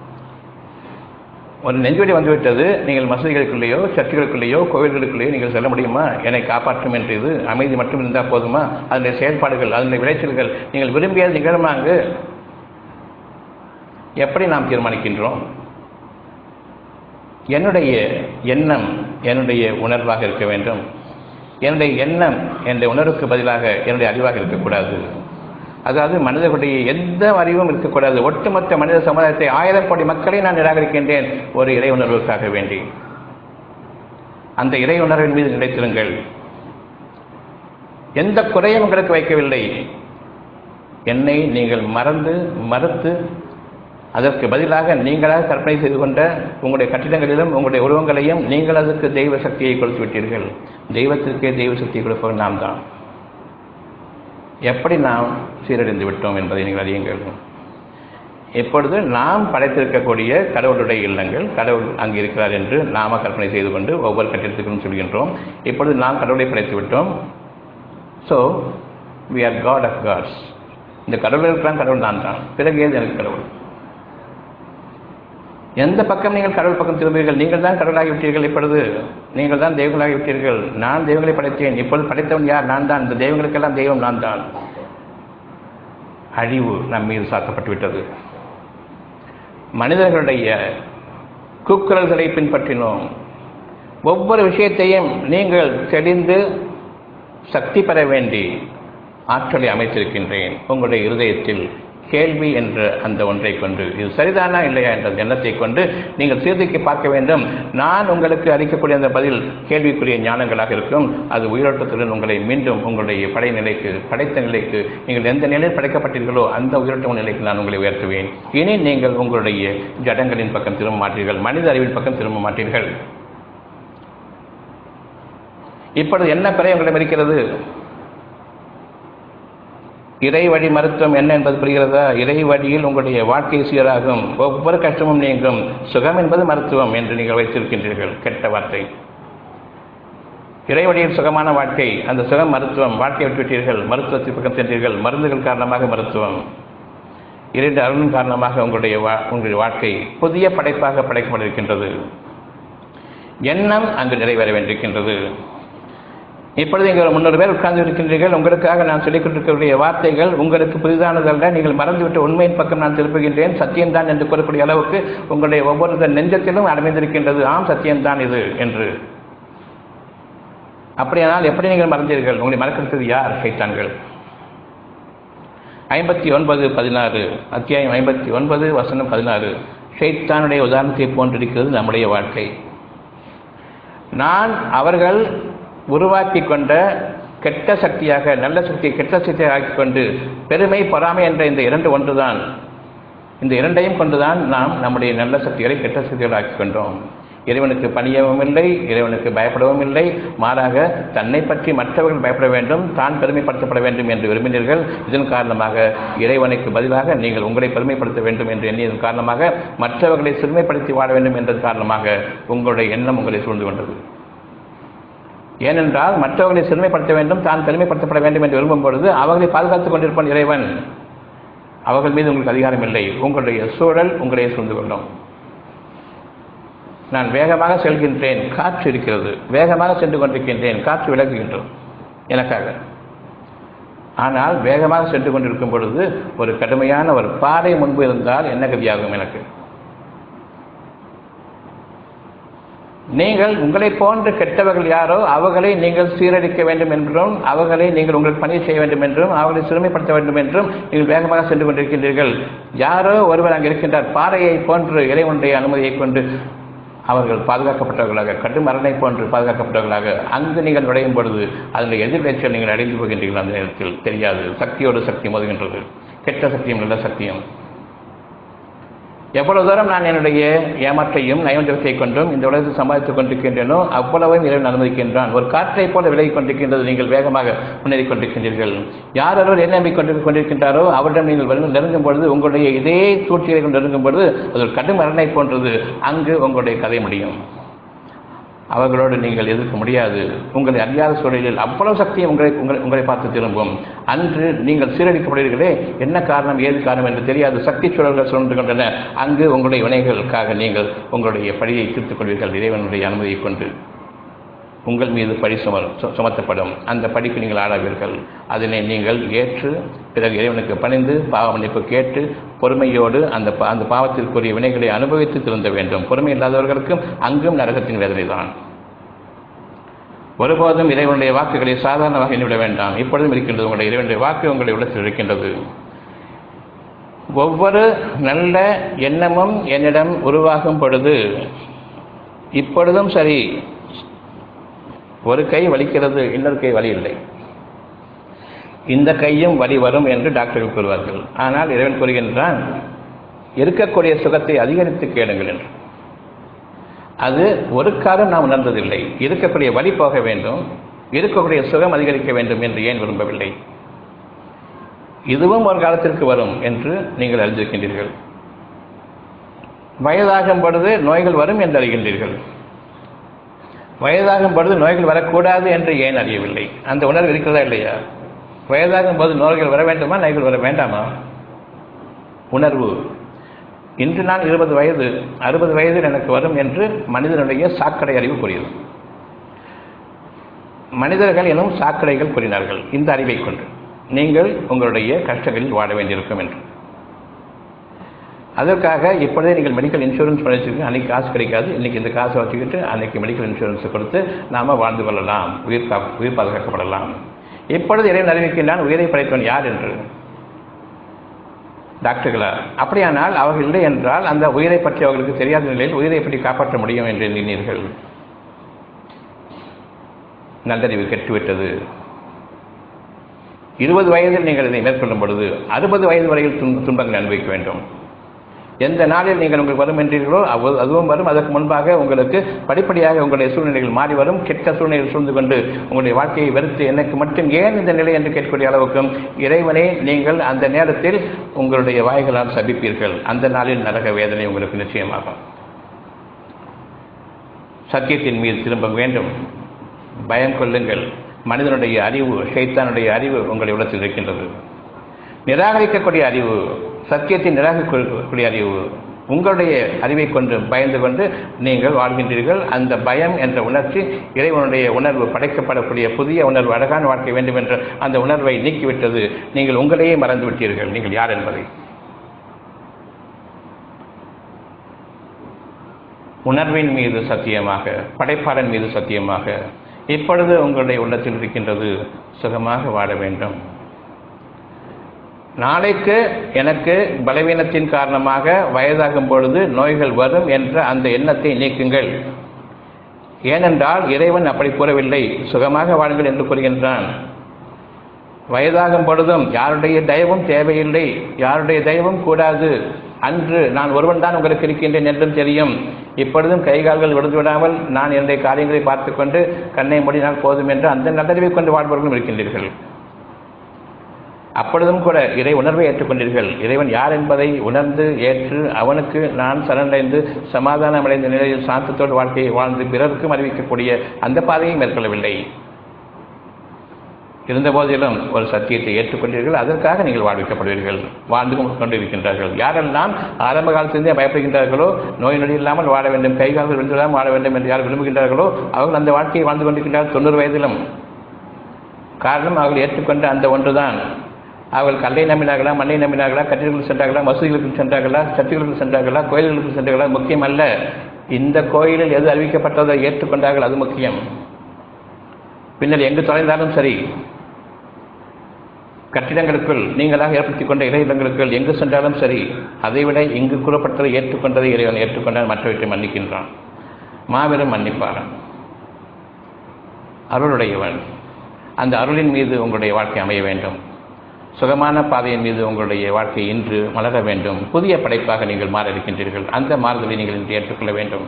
ஒரு நெஞ்சுவலி வந்துவிட்டது நீங்கள் மசூதிகளுக்குள்ளேயோ சர்ச்சுகளுக்குள்ளேயோ கோவில்களுக்குள்ளேயோ நீங்கள் செல்ல முடியுமா என்னை காப்பாற்றும் என்று இது அமைதி மட்டும் இருந்தால் போதுமா அதனுடைய செயல்பாடுகள் அதனுடைய விளைச்சல்கள் நீங்கள் விரும்பியது நிகழுமா அங்கு எப்படி நாம் தீர்மானிக்கின்றோம் என்னுடைய எண்ணம் என்னுடைய உணர்வாக இருக்க வேண்டும் என்னுடைய எண்ணம் என்னுடைய உணர்வுக்கு பதிலாக என்னுடைய அறிவாக இருக்கக்கூடாது அதாவது மனிதர்களுடைய எந்த அறிவும் இருக்கக்கூடாது ஒட்டுமொத்த மனித சமுதாயத்தை ஆயிரம் கோடி மக்களை நான் நிராகரிக்கின்றேன் ஒரு இறை உணர்வுக்காக வேண்டி அந்த இறை உணர்வின் மீது நிலைத்திருங்கள் எந்த குறையும் உங்களுக்கு வைக்கவில்லை என்னை நீங்கள் மறந்து மறுத்து அதற்கு பதிலாக நீங்களாக கற்பனை செய்து கொண்ட உங்களுடைய கட்டிடங்களிலும் உங்களுடைய உருவங்களையும் நீங்கள் அதற்கு தெய்வ சக்தியை கொடுத்து விட்டீர்கள் தெய்வத்திற்கே தெய்வ சக்தியை கொடுப்பவர் நாம் தான் எப்படி நாம் சீரழிந்து விட்டோம் என்பதை நீங்கள் அறியுங்கள் இப்பொழுது நாம் படைத்திருக்கக்கூடிய கடவுளுடைய இல்லங்கள் கடவுள் அங்கு இருக்கிறார் என்று நாம கற்பனை செய்து கொண்டு ஒவ்வொரு கட்டிடத்துக்கும் சொல்கின்றோம் இப்பொழுது நாம் கடவுளை படைத்து விட்டோம் so we are god of gods இந்த கடவுளுக்கெல்லாம் கடவுள் நான் தான் பிறகு ஏது எனக்கு கடவுள் எந்த பக்கம் நீங்கள் கடவுள் பக்கம் திரும்புவீர்கள் நீங்கள் தான் கடவுளாகி விட்டீர்கள் இப்பொழுது நீங்கள் தான் தெய்வங்களாகி விட்டீர்கள் நான் தெய்வங்களை படைத்தேன் இப்பொழுது படைத்தவன் யார் நான் தான் இந்த தெய்வங்களுக்கெல்லாம் தெய்வம் நான் தான் அழிவு நம் மீது சாத்தப்பட்டு விட்டது மனிதர்களுடைய கூக்குரல்களை பின்பற்றினோம் ஒவ்வொரு விஷயத்தையும் நீங்கள் தெளிந்து சக்தி பெற வேண்டி ஆற்றலை அமைத்திருக்கின்றேன் உங்களுடைய இருதயத்தில் கேள்வி என்ற அந்த ஒன்றை கொண்டு இது சரிதானா இல்லையா என்ற எண்ணத்தை கொண்டு நீங்கள் சீர்தூக்கி பார்க்க வேண்டும் நான் உங்களுக்கு அளிக்கக்கூடிய அந்த பதில் கேள்விக்குரிய ஞானங்களாக இருக்கும் அது உயிரோட்டத்துடன் உங்களை மீண்டும் உங்களுடைய படை நிலைக்கு படைத்த நிலைக்கு நீங்கள் எந்த நிலையில் படைக்கப்பட்டீர்களோ அந்த உயிரோட்ட நிலைக்கு நான் உங்களை உயர்த்துவேன் இனி நீங்கள் உங்களுடைய ஜடங்களின் பக்கம் திரும்ப மாட்டீர்கள் மனித அறிவின் பக்கம் திரும்ப மாட்டீர்கள் இப்பொழுது என்ன குறை உங்களிடம் இருக்கிறது இறை வழி மருத்துவம் என்ன என்பது புரிகிறதா இறை வழியில் உங்களுடைய வாழ்க்கை சீராகும் ஒவ்வொரு கஷ்டமும் நீங்கும் சுகம் என்பது மருத்துவம் என்று நீங்கள் வைத்திருக்கின்றீர்கள் கெட்ட வார்த்தை இறை வழியில் சுகமான வாழ்க்கை அந்த சுகம் மருத்துவம் வாழ்க்கை விட்டுவிட்டீர்கள் மருத்துவத்தின் பக்கம் சென்றீர்கள் மருந்துகள் காரணமாக மருத்துவம் இரண்டு அருளின் காரணமாக உங்களுடைய வா- உங்களுடைய வாழ்க்கை புதிய படைப்பாக படைக்கப்பட்டிருக்கின்றது எண்ணம் அங்கு நிறைவேற வேண்டியிருக்கின்றது இப்பொழுது இங்கே ஒரு முன்னூறு பேர் உட்கார்ந்து இருக்கின்றீர்கள் உங்களுக்காக நான் சொல்லிக் கொண்டிருக்கக்கூடிய வார்த்தைகள் உங்களுக்கு புதிதானதல்ல நீங்கள் மறந்துவிட்ட உண்மையின் பக்கம் நான் திருப்புகின்றேன் சத்தியம்தான் என்று கூறக்கூடிய அளவுக்கு உங்களுடைய ஒவ்வொரு நெஞ்சத்திலும் அடைந்திருக்கின்றது ஆம் சத்தியம்தான் இது என்று அப்படியானால் எப்படி நீங்கள் மறந்தீர்கள் உங்களை மறக்கிறது யார் சைத்தான்கள் ஐம்பத்தி ஒன்பது பதினாறு அத்தியாயம் ஐம்பத்தி ஒன்பது வசனம் பதினாறு ஷைத்தானுடைய உதாரணத்தை போன்றிருக்கிறது நம்முடைய வாழ்க்கை நான் அவர்கள் உருவாக்கி கொண்ட கெட்ட சக்தியாக நல்ல சக்தியை கெட்ட சக்தியாக ஆக்கிக் கொண்டு பெருமை பொறாமை என்ற இந்த இரண்டு ஒன்றுதான் இந்த இரண்டையும் கொண்டுதான் நாம் நம்முடைய நல்ல சக்திகளை கெட்ட சக்திகளை ஆக்கிக் கொண்டோம் இறைவனுக்கு பணியவும் இல்லை இறைவனுக்கு பயப்படவும் இல்லை மாறாக தன்னை பற்றி மற்றவர்கள் பயப்பட வேண்டும் தான் பெருமைப்படுத்தப்பட வேண்டும் என்று விரும்பினீர்கள் இதன் காரணமாக இறைவனுக்கு பதிலாக நீங்கள் உங்களை பெருமைப்படுத்த வேண்டும் என்று எண்ணியதன் காரணமாக மற்றவர்களை சிறுமைப்படுத்தி வாழ வேண்டும் என்றதன் காரணமாக உங்களுடைய எண்ணம் உங்களை சூழ்ந்து கொண்டது ஏனென்றால் மற்றவர்களை சிறுமைப்படுத்த வேண்டும் தான் பெருமைப்படுத்தப்பட வேண்டும் என்று விரும்பும் பொழுது அவர்களை பாதுகாத்துக் கொண்டிருப்பான் இறைவன் அவர்கள் மீது உங்களுக்கு அதிகாரம் இல்லை உங்களுடைய சூழல் உங்களை சூழ்ந்து கொள்ளும் நான் வேகமாக செல்கின்றேன் காற்று இருக்கிறது வேகமாக சென்று கொண்டிருக்கின்றேன் காற்று விலகுகின்றோம் எனக்காக ஆனால் வேகமாக சென்று கொண்டிருக்கும் பொழுது ஒரு கடுமையான ஒரு பாறை முன்பு இருந்தால் என்ன கதியாகும் எனக்கு நீங்கள் உங்களை போன்ற கெட்டவர்கள் யாரோ அவர்களை நீங்கள் சீரழிக்க வேண்டும் என்றும் அவர்களை நீங்கள் உங்களுக்கு பணி செய்ய வேண்டும் என்றும் அவர்களை சிறுமைப்படுத்த வேண்டும் என்றும் நீங்கள் வேகமாக சென்று கொண்டிருக்கின்றீர்கள் யாரோ ஒருவர் அங்கே இருக்கின்றார் பாறையை போன்று இறைவனுடைய அனுமதியை கொண்டு அவர்கள் பாதுகாக்கப்பட்டவர்களாக கடும் மரணை போன்று பாதுகாக்கப்பட்டவர்களாக அங்கு நீங்கள் நுழையும் பொழுது அதனுடைய எதிர்விளைச்சல் நீங்கள் அடைந்து போகின்றீர்கள் அந்த நேரத்தில் தெரியாது சக்தியோடு சக்தி மோதுகின்றது கெட்ட சக்தியும் நல்ல சக்தியும் எவ்வளவு தூரம் நான் என்னுடைய ஏமாற்றையும் நயவஞ்சகத்தை கொண்டும் இந்த உலகத்தில் சம்பாதித்துக் கொண்டிருக்கின்றேனோ அவ்வளவையும் இறைவன் அனுமதிக்கின்றான் ஒரு காற்றை போல விலகிக் கொண்டிருக்கின்றது நீங்கள் வேகமாக முன்னேறிக் கொண்டிருக்கின்றீர்கள் யார் ஒருவர் என்ன நம்பி கொண்டு கொண்டிருக்கின்றாரோ அவரிடம் நீங்கள் வந்து நெருங்கும் பொழுது உங்களுடைய இதே சூழ்ச்சியை கொண்டு நெருங்கும் பொழுது அது ஒரு கடும் மரணை போன்றது அங்கு உங்களுடைய கதை முடியும் அவர்களோடு நீங்கள் எதிர்க்க முடியாது உங்களை அறியாத சூழலில் அவ்வளவு சக்தியும் உங்களை உங்களை உங்களை பார்த்து திரும்பும் அன்று நீங்கள் சீரழிக்கப்படுகிறீர்களே என்ன காரணம் ஏது காரணம் என்று தெரியாது சக்தி சூழல்கள் சுழன்று கொண்டன அங்கு உங்களுடைய வினைகளுக்காக நீங்கள் உங்களுடைய பழியை தீர்த்துக் கொள்வீர்கள் இறைவனுடைய அனுமதியை கொண்டு உங்கள் மீது பழி சும சு- சுமத்தப்படும் அந்த படிக்கு நீங்கள் ஆளாவீர்கள் அதனை நீங்கள் ஏற்று பிறகு இறைவனுக்கு பணிந்து பாவ மன்னிப்பு கேட்டு பொறுமையோடு அந்த பா- அந்த பாவத்திற்குரிய வினைகளை அனுபவித்து திருந்த வேண்டும் பொறுமை இல்லாதவர்களுக்கும் அங்கும் நரகத்தின் வேதனை தான் ஒருபோதும் இறைவனுடைய வாக்குகளை சாதாரணமாக எண்ணிவிட வேண்டாம் இப்பொழுதும் இருக்கின்றது உங்களுடைய இறைவனுடைய வாக்கு உங்களுடைய உள்ளத்தில் இருக்கின்றது ஒவ்வொரு நல்ல எண்ணமும் என்னிடம் உருவாகும் பொழுது இப்பொழுதும் சரி ஒரு கை வலிக்கிறது இன்னொரு கை வலி இல்லை இந்த கையும் வலி வரும் என்று டாக்டர்கள் கூறுவார்கள் ஆனால் இறைவன் கூறுகின்றான் இருக்கக்கூடிய சுகத்தை அதிகரித்து கேளுங்கள் என்று அது ஒரு காலம் நாம் உணர்ந்ததில்லை இருக்கக்கூடிய வலி போக வேண்டும் இருக்கக்கூடிய சுகம் அதிகரிக்க வேண்டும் என்று ஏன் விரும்பவில்லை இதுவும் ஒரு காலத்திற்கு வரும் என்று நீங்கள் அறிந்திருக்கின்றீர்கள் வயதாகும் பொழுது நோய்கள் வரும் என்று அறிகின்றீர்கள் வயதாகும் பொழுது நோய்கள் வரக்கூடாது என்று ஏன் அறியவில்லை அந்த உணர்வு இருக்கிறதா இல்லையா வயதாகும் போது நோய்கள் வர வேண்டுமா நோய்கள் வர வேண்டாமா உணர்வு இன்று நான் இருபது வயது அறுபது வயதில் எனக்கு வரும் என்று மனிதனுடைய சாக்கடை அறிவு கூறியது மனிதர்கள் எனும் சாக்கடைகள் கூறினார்கள் இந்த அறிவை கொண்டு நீங்கள் உங்களுடைய கஷ்டங்களில் வாழ வேண்டியிருக்கும் என்று அதற்காக இப்பொழுதே நீங்கள் மெடிக்கல் இன்சூரன்ஸ் பண்ணிச்சிருக்கு அன்றைக்கி காசு கிடைக்காது இன்றைக்கி இந்த காசை வச்சுக்கிட்டு அன்றைக்கி மெடிக்கல் இன்சூரன்ஸ் கொடுத்து நாம் வாழ்ந்து கொள்ளலாம் உயிர் கா உயிர் பாதுகாக்கப்படலாம் இப்பொழுது இறைவன் அறிவிக்கின்றான் உயிரை படைத்தவன் யார் என்று டாக்டர்களா அப்படியானால் அவர்கள் இல்லை என்றால் அந்த உயிரை பற்றி அவர்களுக்கு தெரியாத நிலையில் உயிரை பற்றி காப்பாற்ற முடியும் என்று எண்ணினீர்கள் நல்லறிவு கெட்டுவிட்டது இருபது வயதில் நீங்கள் இதை மேற்கொள்ளும் பொழுது அறுபது வயது வரையில் துன்ப துன்பங்களை அனுபவிக்க வேண்டும் எந்த நாளில் நீங்கள் உங்களுக்கு வரும் என்றீர்களோ அவ்வ அதுவும் வரும் அதற்கு முன்பாக உங்களுக்கு படிப்படியாக உங்களுடைய சூழ்நிலைகள் மாறி வரும் கெட்ட சூழ்நிலைகள் சூழ்ந்து கொண்டு உங்களுடைய வாழ்க்கையை வெறுத்து எனக்கு மட்டும் ஏன் இந்த நிலை என்று கேட்கக்கூடிய அளவுக்கும் இறைவனே நீங்கள் அந்த நேரத்தில் உங்களுடைய வாய்களால் சபிப்பீர்கள் அந்த நாளில் நரக வேதனை உங்களுக்கு நிச்சயமாகும் சத்தியத்தின் மீது திரும்ப வேண்டும் பயம் கொள்ளுங்கள் மனிதனுடைய அறிவு ஷைத்தானுடைய அறிவு உங்களுடைய உள்ளத்தில் இருக்கின்றது நிராகரிக்கக்கூடிய அறிவு சத்தியத்தை நிராகரிக்கக்கூடிய அறிவு உங்களுடைய அறிவை கொண்டு பயந்து கொண்டு நீங்கள் வாழ்கின்றீர்கள் அந்த பயம் என்ற உணர்ச்சி இறைவனுடைய உணர்வு படைக்கப்படக்கூடிய புதிய உணர்வு அழகான வாழ்க்கை வேண்டும் என்ற அந்த உணர்வை நீக்கிவிட்டது நீங்கள் உங்களையே மறந்து விட்டீர்கள் நீங்கள் யார் என்பதை உணர்வின் மீது சத்தியமாக படைப்பாளன் மீது சத்தியமாக இப்பொழுது உங்களுடைய உள்ளத்தில் இருக்கின்றது சுகமாக வாழ வேண்டும் நாளைக்கு எனக்கு பலவீனத்தின் காரணமாக வயதாகும் பொழுது நோய்கள் வரும் என்ற அந்த எண்ணத்தை நீக்குங்கள் ஏனென்றால் இறைவன் அப்படி கூறவில்லை சுகமாக வாழுங்கள் என்று கூறுகின்றான் வயதாகும் பொழுதும் யாருடைய தயவும் தேவையில்லை யாருடைய தயவும் கூடாது அன்று நான் ஒருவன் தான் உங்களுக்கு இருக்கின்றேன் என்றும் தெரியும் இப்பொழுதும் கைகால்கள் விடுந்து விடாமல் நான் என்னுடைய காரியங்களை பார்த்துக்கொண்டு கண்ணை மூடினால் போதும் என்று அந்த நல்லறிவை கொண்டு வாழ்பவர்களும் இருக்கின்றீர்கள் அப்பொழுதும் கூட இறை உணர்வை ஏற்றுக்கொண்டீர்கள் இறைவன் யார் என்பதை உணர்ந்து ஏற்று அவனுக்கு நான் சரணடைந்து சமாதானம் அடைந்த நிலையில் சாந்தத்தோடு வாழ்க்கையை வாழ்ந்து பிறருக்கும் அறிவிக்கக்கூடிய அந்த பாதையை மேற்கொள்ளவில்லை இருந்த போதிலும் ஒரு சத்தியத்தை ஏற்றுக்கொண்டீர்கள் அதற்காக நீங்கள் வாழ்விக்கப்படுவீர்கள் வாழ்ந்து கொண்டிருக்கின்றார்கள் யாரெல்லாம் ஆரம்ப காலத்திலிருந்தே பயப்படுகின்றார்களோ நோய் நொடி இல்லாமல் வாழ வேண்டும் கைகால்கள் விழுந்துவிடாமல் வாழ வேண்டும் என்று யார் விரும்புகின்றார்களோ அவர்கள் அந்த வாழ்க்கையை வாழ்ந்து கொண்டிருக்கின்றார்கள் தொண்ணூறு வயதிலும் காரணம் அவர்கள் ஏற்றுக்கொண்ட அந்த ஒன்றுதான் அவர்கள் கல்லை நம்பினார்களா மண்ணை நம்பினார்களா கட்டிடங்களுக்கு சென்றார்களா மசூதிகளுக்கு சென்றார்களா சர்ச்சுகளுக்கு சென்றார்களா கோயில்களுக்கு சென்றார்களா முக்கியம் அல்ல இந்த கோயிலில் எது அறிவிக்கப்பட்டதை ஏற்றுக்கொண்டார்கள் அது முக்கியம் பின்னர் எங்கு தொலைந்தாலும் சரி கட்டிடங்களுக்குள் நீங்களாக ஏற்படுத்திக் கொண்ட இறையிடங்களுக்குள் எங்கு சென்றாலும் சரி அதைவிட இங்கு கூறப்பட்டதை ஏற்றுக்கொண்டதை இறைவன் ஏற்றுக்கொண்டால் மற்றவற்றை மன்னிக்கின்றான் மாபெரும் மன்னிப்பாளன் அருளுடையவன் அந்த அருளின் மீது உங்களுடைய வாழ்க்கை அமைய வேண்டும் சுகமான பாதையின் மீது உங்களுடைய வாழ்க்கை இன்று மலர வேண்டும் புதிய படைப்பாக நீங்கள் மாற இருக்கின்றீர்கள் அந்த மாறுதலை நீங்கள் இன்று ஏற்றுக்கொள்ள வேண்டும்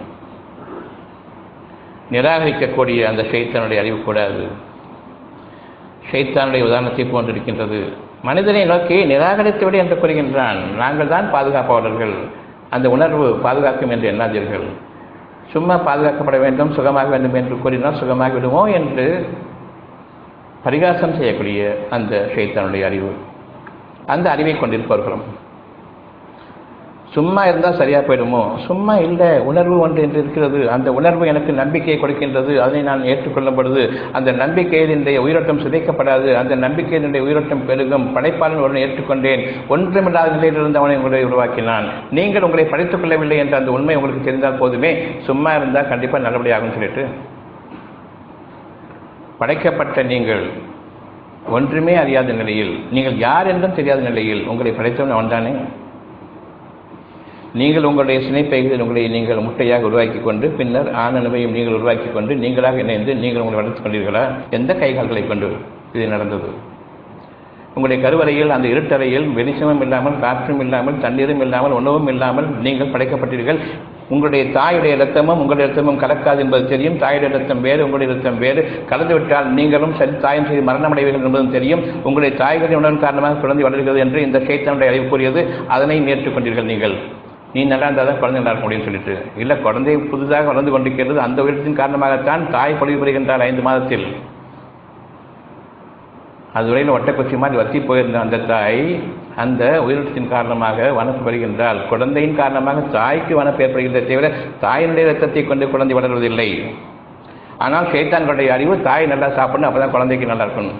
நிராகரிக்கக்கூடிய அந்த ஷைத்தானுடைய அறிவு கூடாது ஷைத்தானுடைய உதாரணத்தை போன்றிருக்கின்றது மனிதனை நோக்கி நிராகரித்துவிடு என்று கூறுகின்றான் நாங்கள் தான் பாதுகாப்பாளர்கள் அந்த உணர்வு பாதுகாக்கும் என்று எண்ணாதீர்கள் சும்மா பாதுகாக்கப்பட வேண்டும் சுகமாக வேண்டும் என்று கூறினால் சுகமாகி விடுமோ என்று பரிகாசம் செய்யக்கூடிய அந்த ஷைத்தானுடைய அறிவு அந்த அறிவை கொண்டிருப்பவர்களும் சும்மா இருந்தால் சரியாக போயிடுமோ சும்மா இல்லை உணர்வு ஒன்று என்று இருக்கிறது அந்த உணர்வு எனக்கு நம்பிக்கையை கொடுக்கின்றது அதனை நான் ஏற்றுக்கொள்ளும் பொழுது அந்த நம்பிக்கையில் இன்றைய உயிரோட்டம் சிதைக்கப்படாது அந்த நம்பிக்கையில் இன்றைய உயிரோட்டம் பெருகும் படைப்பாளன் ஒருவனை ஏற்றுக்கொண்டேன் ஒன்றுமில்லாத நிலையிலிருந்து அவனை உங்களை உருவாக்கினான் நீங்கள் உங்களை படைத்துக் கொள்ளவில்லை என்ற அந்த உண்மை உங்களுக்கு தெரிந்தால் போதுமே சும்மா இருந்தால் கண்டிப்பாக நல்லபடியாகும் சொல்லிட்டு படைக்கப்பட்ட நீங்கள் ஒன்றுமே அறியாத நிலையில் நீங்கள் யார் என்றும் தெரியாத நிலையில் உங்களை படைத்தவன் அவன்தானே நீங்கள் உங்களுடைய சினைப்பைகளில் உங்களை நீங்கள் முட்டையாக உருவாக்கி கொண்டு பின்னர் ஆணணுவையும் நீங்கள் உருவாக்கி கொண்டு நீங்களாக இணைந்து நீங்கள் உங்களை வளர்த்துக் கொண்டீர்களா எந்த கைகால்களை கொண்டு இது நடந்தது உங்களுடைய கருவறையில் அந்த இருட்டறையில் வெளிச்சமும் இல்லாமல் காற்றும் இல்லாமல் தண்ணீரும் இல்லாமல் உணவும் இல்லாமல் நீங்கள் படைக்கப்பட்டீர்கள் உங்களுடைய தாயுடைய இரத்தமும் உங்களுடைய இரத்தமும் கலக்காது என்பது தெரியும் தாயுடைய இரத்தம் வேறு உங்களுடைய இரத்தம் வேறு கலந்துவிட்டால் நீங்களும் சரி தாயம் செய்து மரணமடைவீர்கள் என்பதும் தெரியும் உங்களுடைய தாய்களின் உணர்வு காரணமாக குழந்தை வளர்கிறது என்று இந்த சைத்தனுடைய அறிவு கூறியது அதனை ஏற்றுக்கொண்டீர்கள் நீங்கள் நீ நல்லா இருந்தால் தான் குழந்தை நல்லா இருக்க முடியும்னு சொல்லிட்டு இல்லை குழந்தை புதிதாக வளர்ந்து கொண்டிருக்கிறது அந்த உயிரத்தின் காரணமாகத்தான் தாய் பொழிவு பெறுகின்றார் ஐந்து மாதத்தில் அதுவரையில் ஒட்டக்குச்சி மாதிரி வத்தி போயிருந்த அந்த தாய் அந்த உயிரிழத்தின் காரணமாக வனப்பு பெறுகின்றால் குழந்தையின் காரணமாக தாய்க்கு வனப்பு ஏற்படுகின்றதை தவிர தாயினுடைய ரத்தத்தை கொண்டு குழந்தை வளர்வதில்லை ஆனால் ஷைத்தான்களுடைய அறிவு தாய் நல்லா சாப்பிடணும் அப்போ தான் குழந்தைக்கு நல்லா இருக்கணும்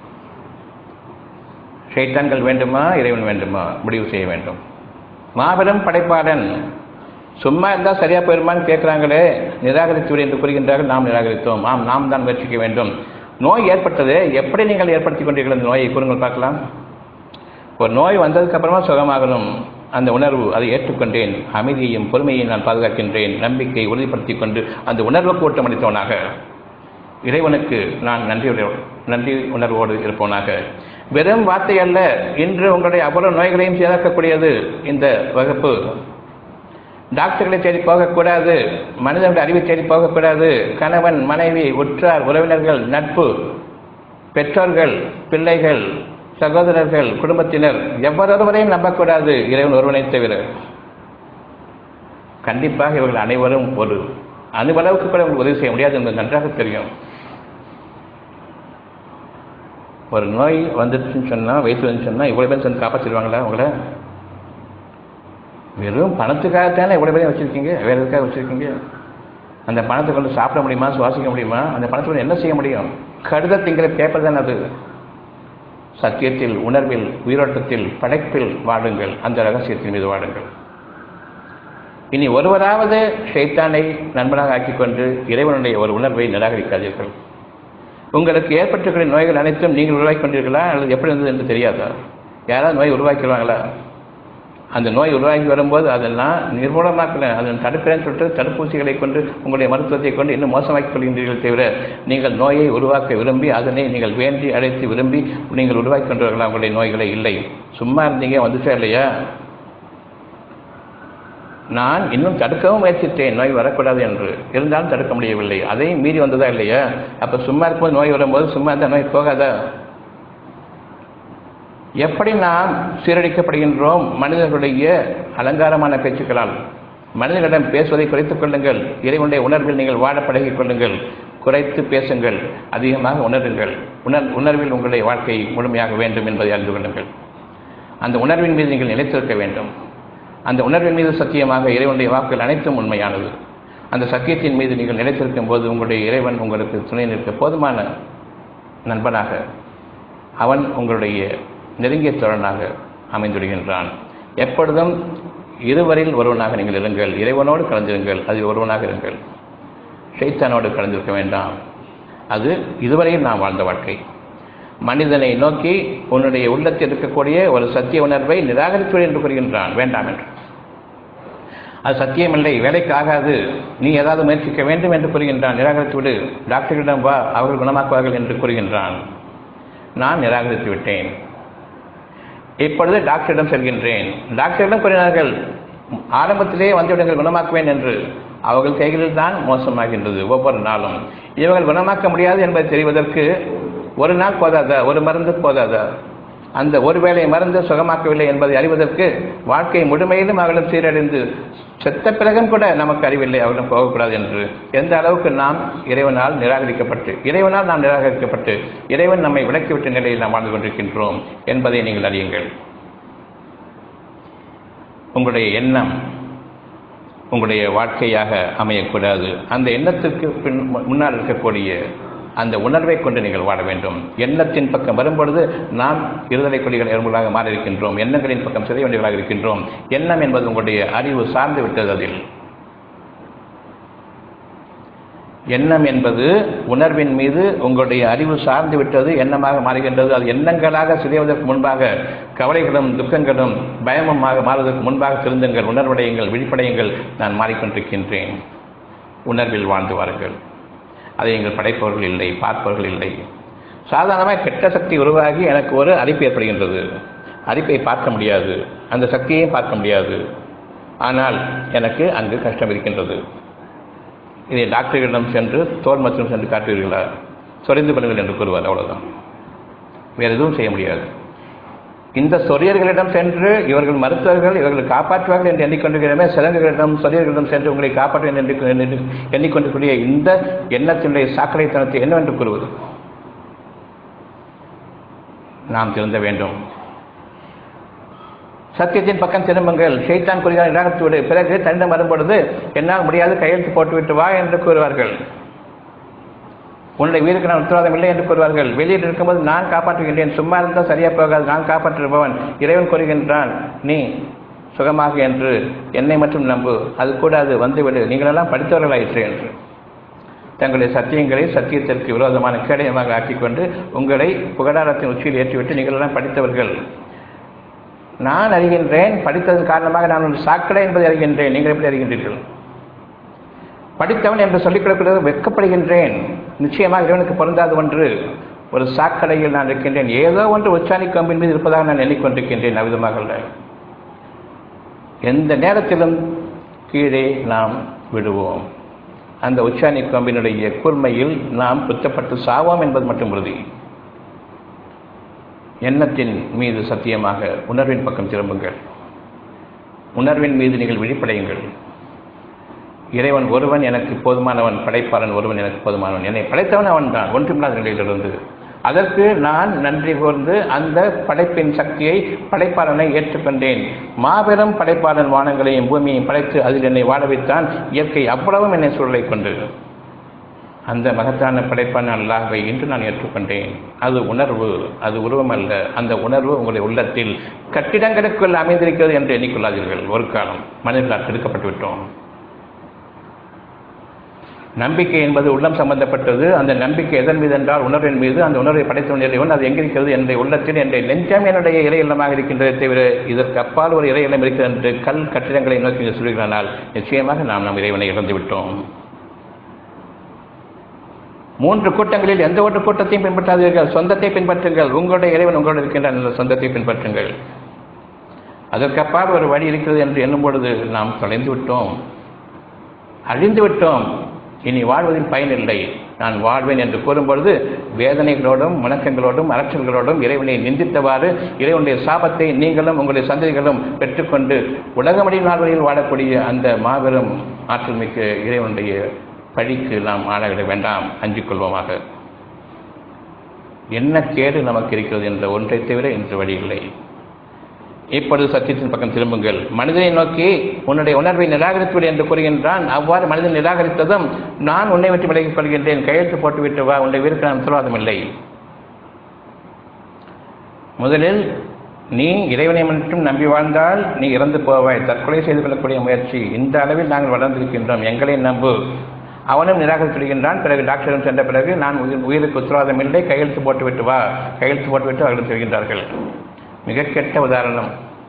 ஷைத்தான்கள் வேண்டுமா இறைவன் வேண்டுமா முடிவு செய்ய வேண்டும் மாபெரும் படைப்பாளன் சும்மா இருந்தால் சரியாக போயிருமான்னு கேட்குறாங்களே நிராகரித்து விடு என்று கூறுகின்றார்கள் நாம் நிராகரித்தோம் ஆம் நாம் தான் முயற்சிக்க வேண்டும் நோய் ஏற்பட்டது எப்படி நீங்கள் ஏற்படுத்திக் கொண்டீர்கள் அந்த நோயை கூறுங்கள் பார்க்கலாம் ஒரு நோய் வந்ததுக்கு அப்புறமா சுகமாகணும் அந்த உணர்வு அதை ஏற்றுக்கொண்டேன் அமைதியையும் பொறுமையையும் நான் பாதுகாக்கின்றேன் நம்பிக்கையை உறுதிப்படுத்திக் கொண்டு அந்த உணர்வுக்கு ஓட்டம் அளித்தவனாக இறைவனுக்கு நான் நன்றி நன்றி உணர்வோடு இருப்பவனாக வெறும் வார்த்தை அல்ல இன்று உங்களுடைய அவ்வளவு நோய்களையும் சேதாக்கக்கூடியது இந்த வகுப்பு டாக்டர்களை தேடி போகக்கூடாது மனிதனுடைய அறிவை தேடி போகக்கூடாது கணவன் மனைவி உற்றார் உறவினர்கள் நட்பு பெற்றோர்கள் பிள்ளைகள் சகோதரர்கள் குடும்பத்தினர் எவ்வொருவரையும் நம்பக்கூடாது இறைவன் ஒருவனை தவிர கண்டிப்பாக இவர்கள் அனைவரும் ஒரு அணுவளவுக்கு கூட உங்களுக்கு உதவி செய்ய முடியாது என்பது நன்றாக தெரியும் ஒரு நோய் வந்துடுச்சுன்னு சொன்னால் வயிற்று வந்து சொன்னால் இவ்வளோ பேர் சேர்ந்து காப்பாற்றிடுவாங்களா உங்களை வெறும் பணத்துக்காகத்தானே இவ்வளோ பேரையும் வச்சுருக்கீங்க வேறு எதுக்காக வச்சுருக்கீங்க அந்த பணத்தை கொண்டு சாப்பிட முடியுமா சுவாசிக்க முடியுமா அந்த பணத்தை கொண்டு என்ன செய்ய முடியும் கடிதத்திங்கிற பேப்பர் தான் அது சத்தியத்தில் உணர்வில் உயிரோட்டத்தில் படைப்பில் வாடுங்கள் அந்த ரகசியத்தின் மீது வாடுங்கள் இனி ஒருவராவது ஷைத்தானை நண்பனாக ஆக்கிக்கொண்டு இறைவனுடைய ஒரு உணர்வை நிராகரிக்காதீர்கள் உங்களுக்கு ஏற்பட்டிருக்கிற நோய்கள் அனைத்தும் நீங்கள் உருவாக்கி கொண்டீர்களா அல்லது எப்படி இருந்தது என்று தெரியாதா யாராவது நோய் உருவாக்கிடுவாங்களா அந்த நோய் உருவாகி வரும்போது அதெல்லாம் நிர்மூலமாக்கல அதன் தடுக்கிறேன்னு சொல்லிட்டு தடுப்பூசிகளை கொண்டு உங்களுடைய மருத்துவத்தை கொண்டு இன்னும் மோசமாக்கிக் கொள்கின்றீர்கள் தவிர நீங்கள் நோயை உருவாக்க விரும்பி அதனை நீங்கள் வேண்டி அழைத்து விரும்பி நீங்கள் உருவாக்கி கொண்டவர்களா உங்களுடைய நோய்களை இல்லை சும்மா இருந்தீங்க வந்துச்சா இல்லையா நான் இன்னும் தடுக்கவும் முயற்சித்தேன் நோய் வரக்கூடாது என்று இருந்தாலும் தடுக்க முடியவில்லை அதையும் மீறி வந்ததா இல்லையா அப்போ சும்மா இருக்கும்போது நோய் வரும்போது சும்மா இருந்தால் நோய் போகாதா எப்படி நாம் சீரழிக்கப்படுகின்றோம் மனிதர்களுடைய அலங்காரமான பேச்சுக்களால் மனிதர்களிடம் பேசுவதை குறைத்துக் கொள்ளுங்கள் இறைவனுடைய உணர்வில் நீங்கள் வாழ பழகிக் கொள்ளுங்கள் குறைத்து பேசுங்கள் அதிகமாக உணருங்கள் உணர் உணர்வில் உங்களுடைய வாழ்க்கை முழுமையாக வேண்டும் என்பதை அறிந்து கொள்ளுங்கள் அந்த உணர்வின் மீது நீங்கள் நிலைத்திருக்க வேண்டும் அந்த உணர்வின் மீது சத்தியமாக இறைவனுடைய வாக்குகள் அனைத்தும் உண்மையானது அந்த சத்தியத்தின் மீது நீங்கள் நிலைத்திருக்கும் போது உங்களுடைய இறைவன் உங்களுக்கு துணை நிற்க போதுமான நண்பனாக அவன் உங்களுடைய நெருங்கிய தோழனாக அமைந்துவிடுகின்றான் எப்பொழுதும் இருவரில் ஒருவனாக நீங்கள் இருங்கள் இறைவனோடு கலந்திருங்கள் அதில் ஒருவனாக இருங்கள் ஷைத்தானோடு கலந்திருக்க வேண்டாம் அது இதுவரையில் நாம் வாழ்ந்த வாழ்க்கை மனிதனை நோக்கி உன்னுடைய உள்ளத்தில் இருக்கக்கூடிய ஒரு சத்திய உணர்வை நிராகரித்து என்று கூறுகின்றான் வேண்டாம் என்று அது சத்தியமில்லை வேலைக்கு ஆகாது நீ ஏதாவது முயற்சிக்க வேண்டும் என்று கூறுகின்றான் நிராகரித்து விடு டாக்டரிடம் வா அவர்கள் குணமாக்குவார்கள் என்று கூறுகின்றான் நான் நிராகரித்து விட்டேன் இப்பொழுது டாக்டரிடம் செல்கின்றேன் டாக்டரிடம் கூறினார்கள் ஆரம்பத்திலே வந்துவிடுங்கள் குணமாக்குவேன் என்று அவர்கள் கைகளில் தான் மோசமாகின்றது ஒவ்வொரு நாளும் இவர்கள் குணமாக்க முடியாது என்பதை தெரிவதற்கு ஒரு நாள் போதாதா ஒரு மருந்து போதாதா அந்த ஒரு வேளை மருந்து சுகமாக்கவில்லை என்பதை அறிவதற்கு வாழ்க்கை முழுமையிலும் அவர்களும் சீரடைந்து செத்த பிறகும் கூட நமக்கு அறிவில்லை அவர்களும் போகக்கூடாது என்று எந்த அளவுக்கு நாம் இறைவனால் நிராகரிக்கப்பட்டு இறைவனால் நாம் நிராகரிக்கப்பட்டு இறைவன் நம்மை விலக்கிவிட்ட நிலையில் நாம் வாழ்ந்து கொண்டிருக்கின்றோம் என்பதை நீங்கள் அறியுங்கள் உங்களுடைய எண்ணம் உங்களுடைய வாழ்க்கையாக அமையக்கூடாது அந்த எண்ணத்திற்கு பின் முன்னால் இருக்கக்கூடிய அந்த உணர்வை கொண்டு நீங்கள் வாழ வேண்டும் எண்ணத்தின் பக்கம் வரும்பொழுது நாம் இருதலை கொடிகள் எறும்புகளாக மாறியிருக்கின்றோம் எண்ணங்களின் பக்கம் சிறை வேண்டியவர்களாக இருக்கின்றோம் எண்ணம் என்பது உங்களுடைய அறிவு சார்ந்து விட்டது அதில் எண்ணம் என்பது உணர்வின் மீது உங்களுடைய அறிவு சார்ந்து விட்டது எண்ணமாக மாறுகின்றது அது எண்ணங்களாக சிதைவதற்கு முன்பாக கவலைகளும் துக்கங்களும் பயமுமாக மாறுவதற்கு முன்பாக திருந்துங்கள் உணர்வடையுங்கள் விழிப்படையுங்கள் நான் மாறிக்கொண்டிருக்கின்றேன் உணர்வில் வாழ்ந்து வாருங்கள் அதை எங்கள் படைப்பவர்கள் இல்லை பார்ப்பவர்கள் இல்லை சாதாரணமாக கெட்ட சக்தி உருவாகி எனக்கு ஒரு அரிப்பு ஏற்படுகின்றது அரிப்பை பார்க்க முடியாது அந்த சக்தியையும் பார்க்க முடியாது ஆனால் எனக்கு அங்கு கஷ்டம் இருக்கின்றது இதை டாக்டர்களிடம் சென்று தோல் மற்றும் சென்று காட்டுவீர்களா சொரிந்து கொள்ளுங்கள் என்று கூறுவார் அவ்வளவுதான் வேறு எதுவும் செய்ய முடியாது இந்த சொரியர்களிடம் சென்று இவர்கள் மருத்துவர்கள் இவர்கள் காப்பாற்றுவார்கள் என்று எண்ணிக்கொண்டிருக்கிறமே சிறங்குகளிடம் சொரியர்களிடம் சென்று உங்களை காப்பாற்றுவேன் என்று எண்ணிக்கொண்டிருக்கூடிய இந்த எண்ணத்தினுடைய சாக்கடைத்தனத்தை என்னவென்று கூறுவது நாம் திருந்த வேண்டும் சத்தியத்தின் பக்கம் திரும்புங்கள் ஷெய்தான் குறியாக நிராகரித்து விடு பிறகு தனிடம் வரும்பொழுது என்னால் முடியாது கையெழுத்து போட்டுவிட்டு வா என்று கூறுவார்கள் உன்னுடைய வீருக்கு நான் உத்தரவாதம் இல்லை என்று கூறுவார்கள் வெளியில் இருக்கும்போது நான் காப்பாற்றுகின்றேன் சும்மா இருந்தால் சரியா போகாது நான் காப்பாற்றுபவன் இறைவன் கூறுகின்றான் நீ சுகமாக என்று என்னை மட்டும் நம்பு அது கூடாது வந்துவிடு நீங்களெல்லாம் படித்தவர்களாயிற்று என்று தங்களுடைய சத்தியங்களை சத்தியத்திற்கு விரோதமான கேடயமாக ஆக்கிக்கொண்டு உங்களை புகழாரத்தின் உச்சியில் ஏற்றிவிட்டு நீங்களெல்லாம் படித்தவர்கள் நான் அறிகின்றேன் படித்ததன் காரணமாக நான் ஒரு சாக்கடை என்பதை அறிகின்றேன் நீங்கள் எப்படி அறிகின்றீர்கள் படித்தவன் என்று சொல்லிக் கொடுக்கிறது வெட்கப்படுகின்றேன் நிச்சயமாக இறைவனுக்கு பொருந்தாத ஒன்று ஒரு சாக்கடையில் நான் இருக்கின்றேன் ஏதோ ஒன்று உச்சாணி கம்பின் மீது இருப்பதாக நான் எண்ணிக்கொண்டிருக்கின்றேன் அவ்விதமாக அல்ல எந்த நேரத்திலும் கீழே நாம் விடுவோம் அந்த உச்சாணி கம்பினுடைய கூர்மையில் நாம் குத்தப்பட்டு சாவோம் என்பது மட்டும் உறுதி எண்ணத்தின் மீது சத்தியமாக உணர்வின் பக்கம் திரும்புங்கள் உணர்வின் மீது நீங்கள் விழிப்படையுங்கள் இறைவன் ஒருவன் எனக்கு போதுமானவன் படைப்பாளன் ஒருவன் எனக்கு போதுமானவன் என்னை படைத்தவன் அவன் தான் ஒன்றுமில்லாத நிலையிலிருந்து அதற்கு நான் நன்றி கூர்ந்து அந்த படைப்பின் சக்தியை படைப்பாளனை ஏற்றுக்கொண்டேன் மாபெரும் படைப்பாளன் வானங்களையும் பூமியையும் படைத்து அதில் என்னை வாழ வைத்தான் இயற்கை அவ்வளவும் என்னை சூழலை கொண்டு அந்த மகத்தான படைப்பான அல்லாஹை இன்று நான் ஏற்றுக்கொண்டேன் அது உணர்வு அது உருவம் அல்ல அந்த உணர்வு உங்களுடைய உள்ளத்தில் கட்டிடங்களுக்குள் அமைந்திருக்கிறது என்று எண்ணிக்கொள்ளாதீர்கள் ஒரு காலம் மனிதர்களால் தடுக்கப்பட்டு விட்டோம் நம்பிக்கை என்பது உள்ளம் சம்பந்தப்பட்டது அந்த நம்பிக்கை எதன் மீது என்றால் உணர்வின் மீது அந்த உணர்வை படைத்த இறைவன் அது எங்கிருக்கிறது என்னுடைய உள்ளத்தில் என்னுடைய நெஞ்சம் என்னுடைய இறை இல்லமாக இருக்கின்றதை தவிர இதற்கு அப்பால் ஒரு இறை இல்லம் இருக்கிறது என்று கல் கட்டிடங்களை நோக்கி சொல்கிறானால் நிச்சயமாக நாம் நம் இறைவனை இழந்து விட்டோம் மூன்று கூட்டங்களில் எந்த ஒரு கூட்டத்தையும் பின்பற்றாதீர்கள் சொந்தத்தை பின்பற்றுங்கள் உங்களுடைய இறைவன் உங்களோடு இருக்கின்ற அந்த சொந்தத்தை பின்பற்றுங்கள் அதற்கப்பால் ஒரு வழி இருக்கிறது என்று எண்ணும் பொழுது நாம் தொலைந்து விட்டோம் அழிந்து விட்டோம் இனி வாழ்வதில் பயனில்லை நான் வாழ்வேன் என்று கூறும்பொழுது வேதனைகளோடும் முணக்கங்களோடும் அரற்றல்களோடும் இறைவனை நிந்தித்தவாறு இறைவனுடைய சாபத்தை நீங்களும் உங்களுடைய சந்ததிகளும் பெற்றுக்கொண்டு உலகமடி நாள்களில் வாழக்கூடிய அந்த மாபெரும் ஆற்றல் மிக்க இறைவனுடைய பழிக்கு நாம் ஆளாகிட வேண்டாம் அஞ்சிக் கொள்வோமாக என்ன கேடு நமக்கு இருக்கிறது என்ற ஒன்றை தவிர இன்று வழி இல்லை இப்பொழுது சத்தியத்தின் பக்கம் திரும்புங்கள் மனிதனை நோக்கி உன்னுடைய உணர்வை நிராகரித்துவிடு என்று கூறுகின்றான் அவ்வாறு மனிதன் நிராகரித்ததும் நான் உன்னை விட்டு விலகிக் கொள்கின்றேன் கையெழுத்து போட்டுவிட்டு வா உன்னை வீருக்கு நான் உத்தரவாதம் இல்லை முதலில் நீ இறைவனை மட்டும் நம்பி வாழ்ந்தால் நீ இறந்து போவாய் தற்கொலை செய்து கொள்ளக்கூடிய முயற்சி இந்த அளவில் நாங்கள் வளர்ந்திருக்கின்றோம் எங்களை நம்பு அவனும் நிராகரித்து விடுகின்றான் பிறகு டாக்டரிடம் சென்ற பிறகு நான் உயிர் உயிருக்கு உத்தரவாதம் இல்லை கையெழுத்து போட்டுவிட்டு வா கையெழுத்து போட்டுவிட்டு அவர்கள் செல்கின்றார்கள் மிக கெட்ட உதாரணம்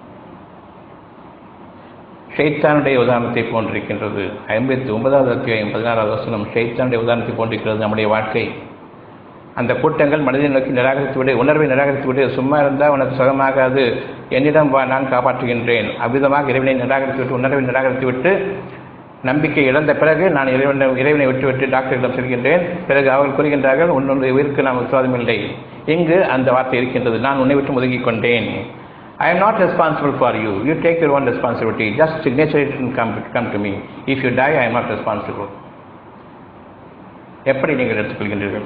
ஷெய்தானுடைய உதாரணத்தை போன்றிருக்கின்றது ஐம்பத்தி ஒன்பதாவது அத்தியாயம் பதினாறாவது வசனம் ஷெய்தானுடைய உதாரணத்தை போன்றிருக்கிறது நம்முடைய வாழ்க்கை அந்த கூட்டங்கள் மனிதனை நோக்கி நிராகரித்து விடு உணர்வை நிராகரித்து விடு சும்மா இருந்தால் உனக்கு சுகமாகாது என்னிடம் வா நான் காப்பாற்றுகின்றேன் அவ்விதமாக இறைவனை நிராகரித்து விட்டு உணர்வை நிராகரித்து விட்டு நம்பிக்கை இழந்த பிறகு நான் இறைவனை இறைவனை விட்டுவிட்டு டாக்டரிடம் செல்கின்றேன் பிறகு அவர்கள் கூறுகின்றார்கள் உன்னுடைய உயிருக்கு நான் உத்தரவாதம் இல்லை இங்கு அந்த வார்த்தை இருக்கின்றது நான் உன்னை விட்டு ஒதுங்கிக் கொண்டேன் I am not responsible for you you take your own responsibility just signature it come come to me if you die I am not responsible எப்படி நீங்கள் எடுத்துக்கொள்கின்றீர்கள்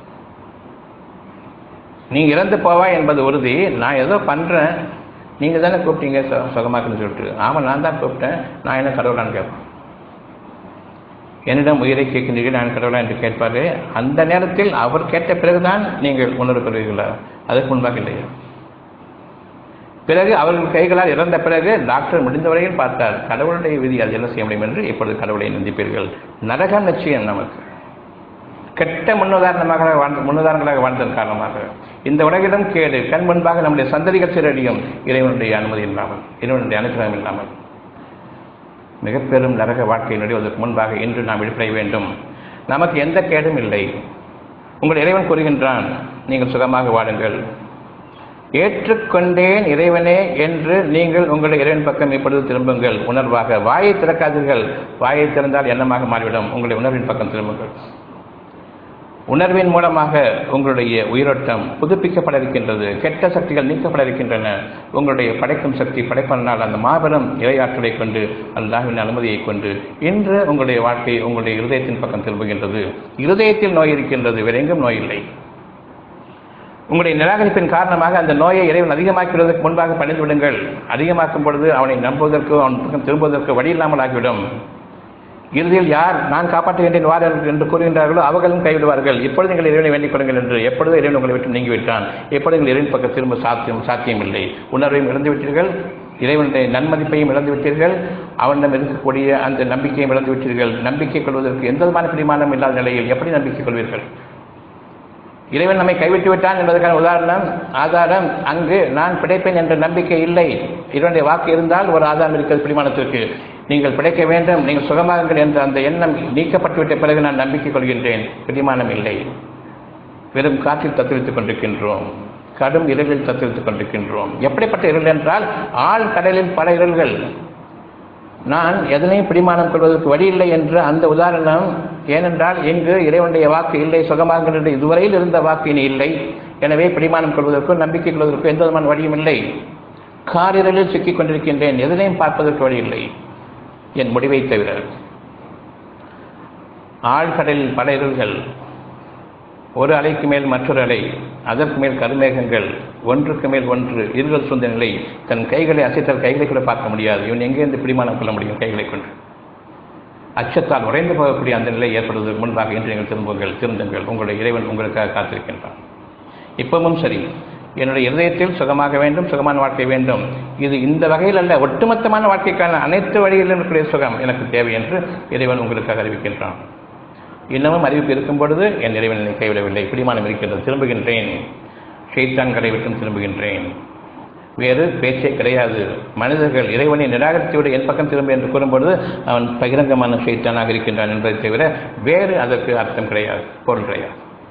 நீங்கள் இறந்து போவாய் என்பது உறுதி நான் ஏதோ பண்ணுறேன் நீங்கள் தானே கூப்பிட்டீங்க சு சுகமாக்குன்னு சொல்லிட்டு ஆமாம் நான் தான் கூப்பிட்டேன் நான் என்ன கடவுளான்னு கேட்பேன் என்னிடம் உயிரை கேட்கின்றீர்கள் நான் கடவுளா என்று கேட்பாரு அந்த நேரத்தில் அவர் கேட்ட பிறகுதான் நீங்கள் உணர்வு கொள்வீர்களா அதற்கு முன்பாக இல்லையா பிறகு அவர்கள் கைகளால் இறந்த பிறகு டாக்டர் முடிந்த வரையில் பார்த்தார் கடவுளுடைய விதி அது என்ன செய்ய முடியும் என்று இப்பொழுது கடவுளை நிந்திப்பீர்கள் நரகம் நிச்சயம் நமக்கு கெட்ட முன்னுதாரணமாக வாழ்ந்த முன்னுதாரணங்களாக வாழ்ந்ததன் காரணமாக இந்த உலகிடம் கேடு கண் முன்பாக நம்முடைய சந்ததிகள் சிறடியும் இறைவனுடைய அனுமதி இல்லாமல் இறைவனுடைய அனுகிரகம் இல்லாமல் மிக பெரும் நரக வாழ்க்கை நடுவதற்கு முன்பாக இன்று நாம் விடுபட வேண்டும் நமக்கு எந்த கேடும் இல்லை உங்கள் இறைவன் கூறுகின்றான் நீங்கள் சுகமாக வாழுங்கள் ஏற்றுக்கொண்டேன் இறைவனே என்று நீங்கள் உங்களுடைய இறைவன் பக்கம் இப்பொழுது திரும்புங்கள் உணர்வாக வாயை திறக்காதீர்கள் வாயை திறந்தால் எண்ணமாக மாறிவிடும் உங்களுடைய உணர்வின் பக்கம் திரும்புங்கள் உணர்வின் மூலமாக உங்களுடைய உயிரோட்டம் புதுப்பிக்கப்பட இருக்கின்றது கெட்ட சக்திகள் நீக்கப்பட இருக்கின்றன உங்களுடைய படைக்கும் சக்தி படைப்பதனால் அந்த மாபெரும் இரையாற்றலை கொண்டு அல்லாஹின் அனுமதியை கொண்டு இன்று உங்களுடைய வாழ்க்கை உங்களுடைய இருதயத்தின் பக்கம் திரும்புகின்றது இருதயத்தில் நோய் இருக்கின்றது வேற எங்கும் நோய் இல்லை உங்களுடைய நிராகரிப்பின் காரணமாக அந்த நோயை இறைவன் அதிகமாக்குவதற்கு முன்பாக பணிந்து விடுங்கள் அதிகமாக்கும் பொழுது அவனை நம்புவதற்கு அவன் பக்கம் திரும்புவதற்கு வழி இல்லாமல் ஆகிவிடும் இறுதியில் யார் நான் காப்பாற்றுகின்றேன் வார் என்று கூறுகின்றார்களோ அவர்களும் கைவிடுவார்கள் இப்பொழுது நீங்கள் இறைவனை வேண்டிக் கொள்ளுங்கள் என்று எப்பொழுது இறைவன் உங்களை விட்டு நீங்கிவிட்டான் எப்பொழுது நீங்கள் இறைவன் பக்கம் திரும்ப சாத்தியம் சாத்தியமில்லை உணர்வையும் இழந்து விட்டீர்கள் இறைவனுடைய நன்மதிப்பையும் இழந்து விட்டீர்கள் அவனிடம் இருக்கக்கூடிய அந்த நம்பிக்கையும் இழந்து விட்டீர்கள் நம்பிக்கை கொள்வதற்கு எந்த விதமான பிடிமானம் இல்லாத நிலையில் எப்படி நம்பிக்கை கொள்வீர்கள் இறைவன் நம்மை கைவிட்டு விட்டான் என்பதற்கான உதாரணம் ஆதாரம் அங்கு நான் பிழைப்பேன் என்ற நம்பிக்கை இல்லை இவனுடைய வாக்கு இருந்தால் ஒரு ஆதாரம் இருக்கிறது பிடிமானத்திற்கு நீங்கள் பிழைக்க வேண்டும் நீங்கள் சுகமாகுங்கள் என்ற அந்த எண்ணம் நீக்கப்பட்டுவிட்ட பிறகு நான் நம்பிக்கை கொள்கின்றேன் பிடிமானம் இல்லை வெறும் காற்றில் தத்துவித்துக் கொண்டிருக்கின்றோம் கடும் இருளில் தத்துவித்துக் கொண்டிருக்கின்றோம் எப்படிப்பட்ட இருள் என்றால் ஆழ் கடலில் பல இருள்கள் நான் எதனையும் பிடிமானம் கொள்வதற்கு வழி இல்லை என்ற அந்த உதாரணம் ஏனென்றால் இங்கு இறைவனுடைய வாக்கு இல்லை சுகமாகின்ற இதுவரையில் இருந்த வாக்கு இனி இல்லை எனவே பிடிமானம் கொள்வதற்கோ நம்பிக்கை கொள்வதற்கோ எந்த விதமான வழியும் இல்லை காரிரலில் சிக்கிக் கொண்டிருக்கின்றேன் எதனையும் பார்ப்பதற்கு வழி இல்லை என் முடிவை தவிர ஆழ்கடலில் பல இருள்கள் ஒரு அலைக்கு மேல் மற்றொரு அலை அதற்கு மேல் கருமேகங்கள் ஒன்றுக்கு மேல் ஒன்று இருகள் சொந்த நிலை தன் கைகளை அசைத்தால் கைகளை கூட பார்க்க முடியாது இவன் எங்கேருந்து பிடிமானம் கொள்ள முடியும் கைகளை கொண்டு அச்சத்தால் உறைந்து போகக்கூடிய அந்த நிலை ஏற்படுவதற்கு முன்பாக இன்று நீங்கள் திரும்புங்கள் திருந்துங்கள் உங்களுடைய இறைவன் உங்களுக்காக காத்திருக்கின்றான் இப்பவும் சரி என்னுடைய இதயத்தில் சுகமாக வேண்டும் சுகமான வாழ்க்கை வேண்டும் இது இந்த வகையில் அல்ல ஒட்டுமொத்தமான வாழ்க்கைக்கான அனைத்து வழிகளிலும் இருக்கக்கூடிய சுகம் எனக்கு தேவை என்று இறைவன் உங்களுக்காக அறிவிக்கின்றான் இன்னமும் அறிவிப்பு இருக்கும் பொழுது என் இறைவன் என்னை கைவிடவில்லை பிடிமானம் இருக்கின்றது திரும்புகின்றேன் ஷெய்தான்களை விட்டும் திரும்புகின்றேன் வேறு பேச்சே கிடையாது மனிதர்கள் இறைவனை நிராகரித்துவிட என் பக்கம் திரும்ப என்று கூறும்பொழுது அவன் பகிரங்கமான ஷெய்தானாக இருக்கின்றான் என்பதை தவிர வேறு அதற்கு அர்த்தம் கிடையாது பொருள் கிடையாது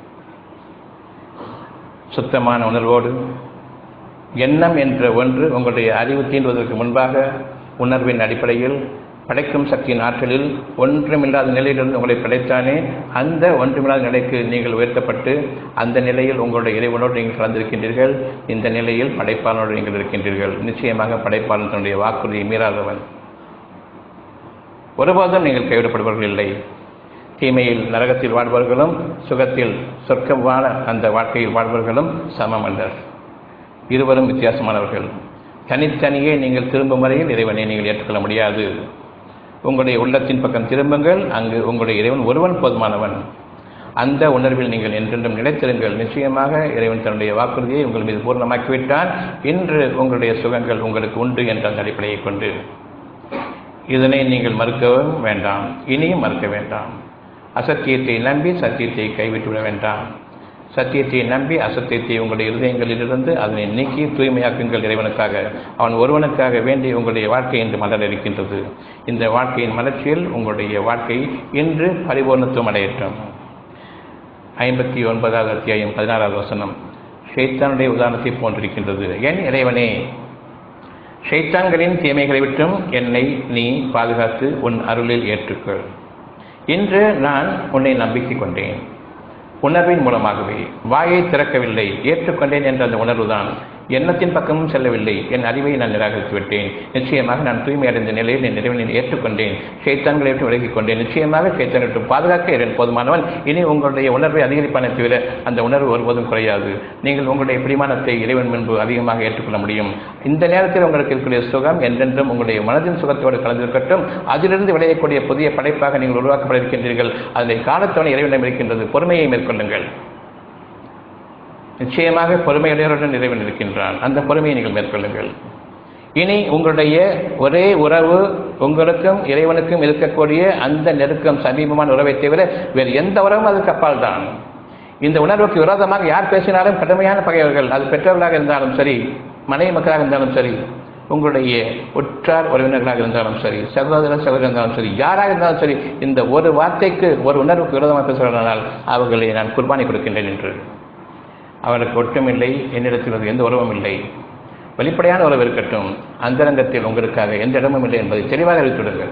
சுத்தமான உணர்வோடு எண்ணம் என்ற ஒன்று உங்களுடைய அறிவு தீண்டுவதற்கு முன்பாக உணர்வின் அடிப்படையில் படைக்கும் சக்தியின் ஆற்றலில் ஒன்றுமில்லாத நிலையிலிருந்து உங்களை படைத்தானே அந்த ஒன்றுமில்லாத நிலைக்கு நீங்கள் உயர்த்தப்பட்டு அந்த நிலையில் உங்களுடைய இறைவனோடு நீங்கள் கலந்திருக்கின்றீர்கள் இந்த நிலையில் படைப்பாளனோடு நீங்கள் இருக்கின்றீர்கள் நிச்சயமாக படைப்பாளன் தன்னுடைய வாக்குறுதியை மீறாதவன் ஒருபோதும் நீங்கள் கைவிடப்படுபவர்கள் இல்லை தீமையில் நரகத்தில் வாழ்பவர்களும் சுகத்தில் சொர்க்கமான அந்த வாழ்க்கையில் வாழ்பவர்களும் சமம் அல்லர் இருவரும் வித்தியாசமானவர்கள் தனித்தனியே நீங்கள் திரும்பும் வரையில் இறைவனை நீங்கள் ஏற்றுக்கொள்ள முடியாது உங்களுடைய உள்ளத்தின் பக்கம் திரும்புங்கள் அங்கு உங்களுடைய இறைவன் ஒருவன் போதுமானவன் அந்த உணர்வில் நீங்கள் என்றென்றும் நிலைத்திருங்கள் நிச்சயமாக இறைவன் தன்னுடைய வாக்குறுதியை உங்கள் மீது பூர்ணமாக்கிவிட்டான் இன்று உங்களுடைய சுகங்கள் உங்களுக்கு உண்டு என்ற அந்த அடிப்படையை கொண்டு இதனை நீங்கள் மறுக்கவும் வேண்டாம் இனியும் மறுக்க வேண்டாம் அசத்தியத்தை நம்பி சத்தியத்தை கைவிட்டுவிட வேண்டாம் சத்தியத்தை நம்பி அசத்தியத்தை உங்களுடைய இருதயங்களிலிருந்து அதனை நீக்கி தூய்மையாக்குங்கள் இறைவனுக்காக அவன் ஒருவனுக்காக வேண்டி உங்களுடைய வாழ்க்கை இன்று மலர் இருக்கின்றது இந்த வாழ்க்கையின் மலர்ச்சியில் உங்களுடைய வாழ்க்கை இன்று பரிபூர்ணத்துவம் அடையட்டும் ஐம்பத்தி ஒன்பதாவது அத்தியாயம் பதினாறாவது வசனம் ஷைத்தானுடைய உதாரணத்தை போன்றிருக்கின்றது என் இறைவனே ஷைத்தான்களின் தீமைகளை விட்டும் என்னை நீ பாதுகாத்து உன் அருளில் ஏற்றுக்கொள் இன்று நான் உன்னை நம்பிக்கை கொண்டேன் உணர்வின் மூலமாகவே வாயை திறக்கவில்லை ஏற்றுக்கொண்டேன் என்ற அந்த உணர்வுதான் எண்ணத்தின் பக்கமும் செல்லவில்லை என் அறிவை நான் நிராகரித்து விட்டேன் நிச்சயமாக நான் தூய்மை அடைந்த நிலையில் என் நிறைவனை ஏற்றுக்கொண்டேன் சேத்தான்களை விட்டு விலகிக் கொண்டேன் நிச்சயமாக சேத்தனை விட்டு பாதுகாக்க இறைவன் போதுமானவன் இனி உங்களுடைய உணர்வை அதிகரிப்பானே தவிர அந்த உணர்வு ஒருபோதும் குறையாது நீங்கள் உங்களுடைய பிரிமாணத்தை இறைவன் முன்பு அதிகமாக ஏற்றுக்கொள்ள முடியும் இந்த நேரத்தில் உங்களுக்கு இருக்கக்கூடிய சுகம் என்றென்றும் உங்களுடைய மனதின் சுகத்தோடு கலந்திருக்கட்டும் அதிலிருந்து விளையக்கூடிய புதிய படைப்பாக நீங்கள் உருவாக்கப்பட இருக்கின்றீர்கள் அதை காலத்தவணை இறைவனிடம் இருக்கின்றது பொறுமையை மேற்கொள்ளுங்கள் நிச்சயமாக பொறுமையுடையவருடன் இறைவன் இருக்கின்றான் அந்த பொறுமையை நீங்கள் மேற்கொள்ளுங்கள் இனி உங்களுடைய ஒரே உறவு உங்களுக்கும் இறைவனுக்கும் இருக்கக்கூடிய அந்த நெருக்கம் சமீபமான உறவை தவிர வேறு எந்த உறவும் அதுக்கு அப்பால் தான் இந்த உணர்வுக்கு விரோதமாக யார் பேசினாலும் கடுமையான பகைவர்கள் அது பெற்றோர்களாக இருந்தாலும் சரி மனைவி மக்களாக இருந்தாலும் சரி உங்களுடைய உற்றார் உறவினர்களாக இருந்தாலும் சரி சகோதர சகோதரர் இருந்தாலும் சரி யாராக இருந்தாலும் சரி இந்த ஒரு வார்த்தைக்கு ஒரு உணர்வுக்கு விரோதமாக பேசுகிறார்கள் அவர்களை நான் குர்பானி கொடுக்கின்றேன் என்று அவருக்கு ஒட்டுமில்லை என்னிடத்தில் எந்த உறவும் இல்லை வெளிப்படையான உறவு இருக்கட்டும் அந்தரங்கத்தில் உங்களுக்காக எந்த இடமும் இல்லை என்பதை தெளிவாக அறிவித்துவிடுங்கள்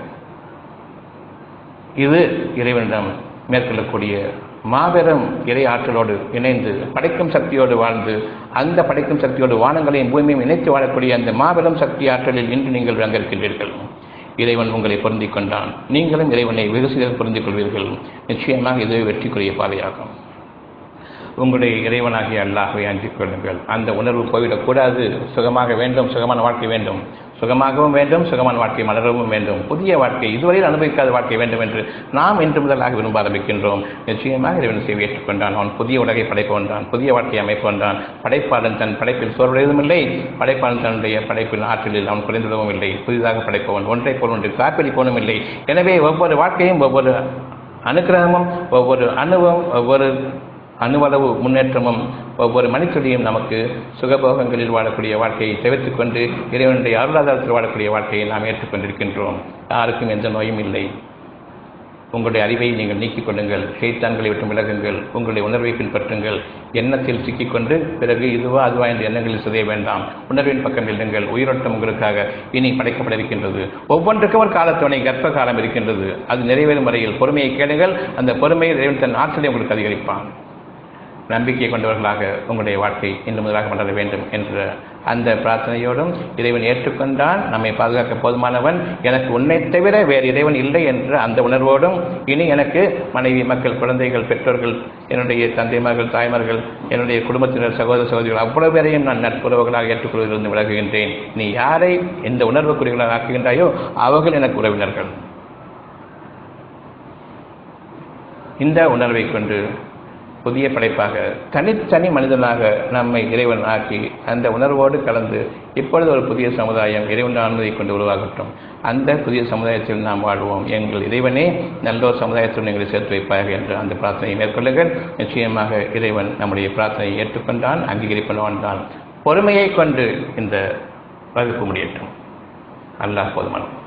இது இறைவனிடம் மேற்கொள்ளக்கூடிய மாபெரும் இறை ஆற்றலோடு இணைந்து படைக்கும் சக்தியோடு வாழ்ந்து அந்த படைக்கும் சக்தியோடு வானங்களையும் பூமியையும் இணைத்து வாழக்கூடிய அந்த மாபெரும் சக்தி ஆற்றலில் இன்று நீங்கள் விளங்கிருக்கின்றீர்கள் இறைவன் உங்களை பொருந்திக் கொண்டான் நீங்களும் இறைவனை வெகு சிலர் பொருந்திக் கொள்வீர்கள் நிச்சயமாக இதுவே வெற்றிக்குரிய பாதையாகும் உங்களுடைய இறைவனாகிய அல்லாஹை அஞ்சிக் கொள்ளுங்கள் அந்த உணர்வு போய்விடக்கூடாது சுகமாக வேண்டும் சுகமான வாழ்க்கை வேண்டும் சுகமாகவும் வேண்டும் சுகமான வாழ்க்கை மலரவும் வேண்டும் புதிய வாழ்க்கை இதுவரையில் அனுபவிக்காத வாழ்க்கை வேண்டும் என்று நாம் இன்று முதலாக விரும்ப ஆரம்பிக்கின்றோம் நிச்சயமாக இறைவன் செய்தி ஏற்றுக்கொண்டான் அவன் புதிய உலகை படைப்பவன்றான் புதிய வாழ்க்கை அமைப்பவன்றான் படைப்பாளன் தன் படைப்பில் சோர்வடையதும் இல்லை படைப்பாளன் தன்னுடைய படைப்பில் ஆற்றலில் அவன் குறைந்துவிடவும் இல்லை புதிதாக படைப்பவன் ஒன்றை போல் ஒன்றை காப்பளிப்பவனும் இல்லை எனவே ஒவ்வொரு வாழ்க்கையும் ஒவ்வொரு அனுக்கிரகமும் ஒவ்வொரு அணுவும் ஒவ்வொரு அணுவளவு முன்னேற்றமும் ஒவ்வொரு மனிதனையும் நமக்கு சுகபோகங்களில் வாழக்கூடிய வாழ்க்கையை தவிர்த்துக் கொண்டு இறைவனுடைய அருளாதாரத்தில் வாழக்கூடிய வாழ்க்கையை நாம் ஏற்றுக்கொண்டிருக்கின்றோம் யாருக்கும் எந்த நோயும் இல்லை உங்களுடைய அறிவை நீங்கள் நீக்கிக் கொள்ளுங்கள் ஷெய்தான்களை விட்டு விலகுங்கள் உங்களுடைய உணர்வை பின்பற்றுங்கள் எண்ணத்தில் சிக்கிக்கொண்டு பிறகு இதுவா அதுவா என்ற எண்ணங்களில் சிதைய வேண்டாம் உணர்வின் பக்கம் நில்லுங்கள் உயிரோட்டம் உங்களுக்காக இனி படைக்கப்பட இருக்கின்றது ஒவ்வொன்றுக்கும் ஒரு காலத்துணை கர்ப்ப காலம் இருக்கின்றது அது நிறைவேறும் வரையில் பொறுமையை கேளுங்கள் அந்த பொறுமையை இறைவன் தன் ஆற்றலை உங்களுக்கு அதிகரிப்பான் நம்பிக்கை கொண்டவர்களாக உங்களுடைய வாழ்க்கை இன்னும் முதலாக மலர வேண்டும் என்ற அந்த பிரார்த்தனையோடும் இறைவன் ஏற்றுக்கொண்டான் நம்மை பாதுகாக்க போதுமானவன் எனக்கு உன்னை தவிர வேறு இறைவன் இல்லை என்ற அந்த உணர்வோடும் இனி எனக்கு மனைவி மக்கள் குழந்தைகள் பெற்றோர்கள் என்னுடைய தந்தைமார்கள் தாய்மார்கள் என்னுடைய குடும்பத்தினர் சகோதர சகோதரிகள் அவ்வளவு பேரையும் நான் நட்புறவுகளாக ஏற்றுக்கொள்வதிலிருந்து விலகுகின்றேன் நீ யாரை இந்த உணர்வுக்குரியவர்களாக ஆக்குகின்றாயோ அவர்கள் எனக்கு உறவினர்கள் இந்த உணர்வை கொண்டு புதிய படைப்பாக தனித்தனி மனிதனாக நம்மை இறைவன் ஆக்கி அந்த உணர்வோடு கலந்து இப்பொழுது ஒரு புதிய சமுதாயம் இறைவன் அனுமதி கொண்டு உருவாகட்டும் அந்த புதிய சமுதாயத்தில் நாம் வாழ்வோம் எங்கள் இறைவனே நல்லோர் சமுதாயத்தில் எங்களை சேர்த்து வைப்பார்கள் என்று அந்த பிரார்த்தனையை மேற்கொள்ளுங்கள் நிச்சயமாக இறைவன் நம்முடைய பிரார்த்தனையை ஏற்றுக்கொண்டான் அங்கீகரிப்பவன் தான் பொறுமையை கொண்டு இந்த வகுப்பு முடியட்டும் அல்லாஹ் போதுமானவன்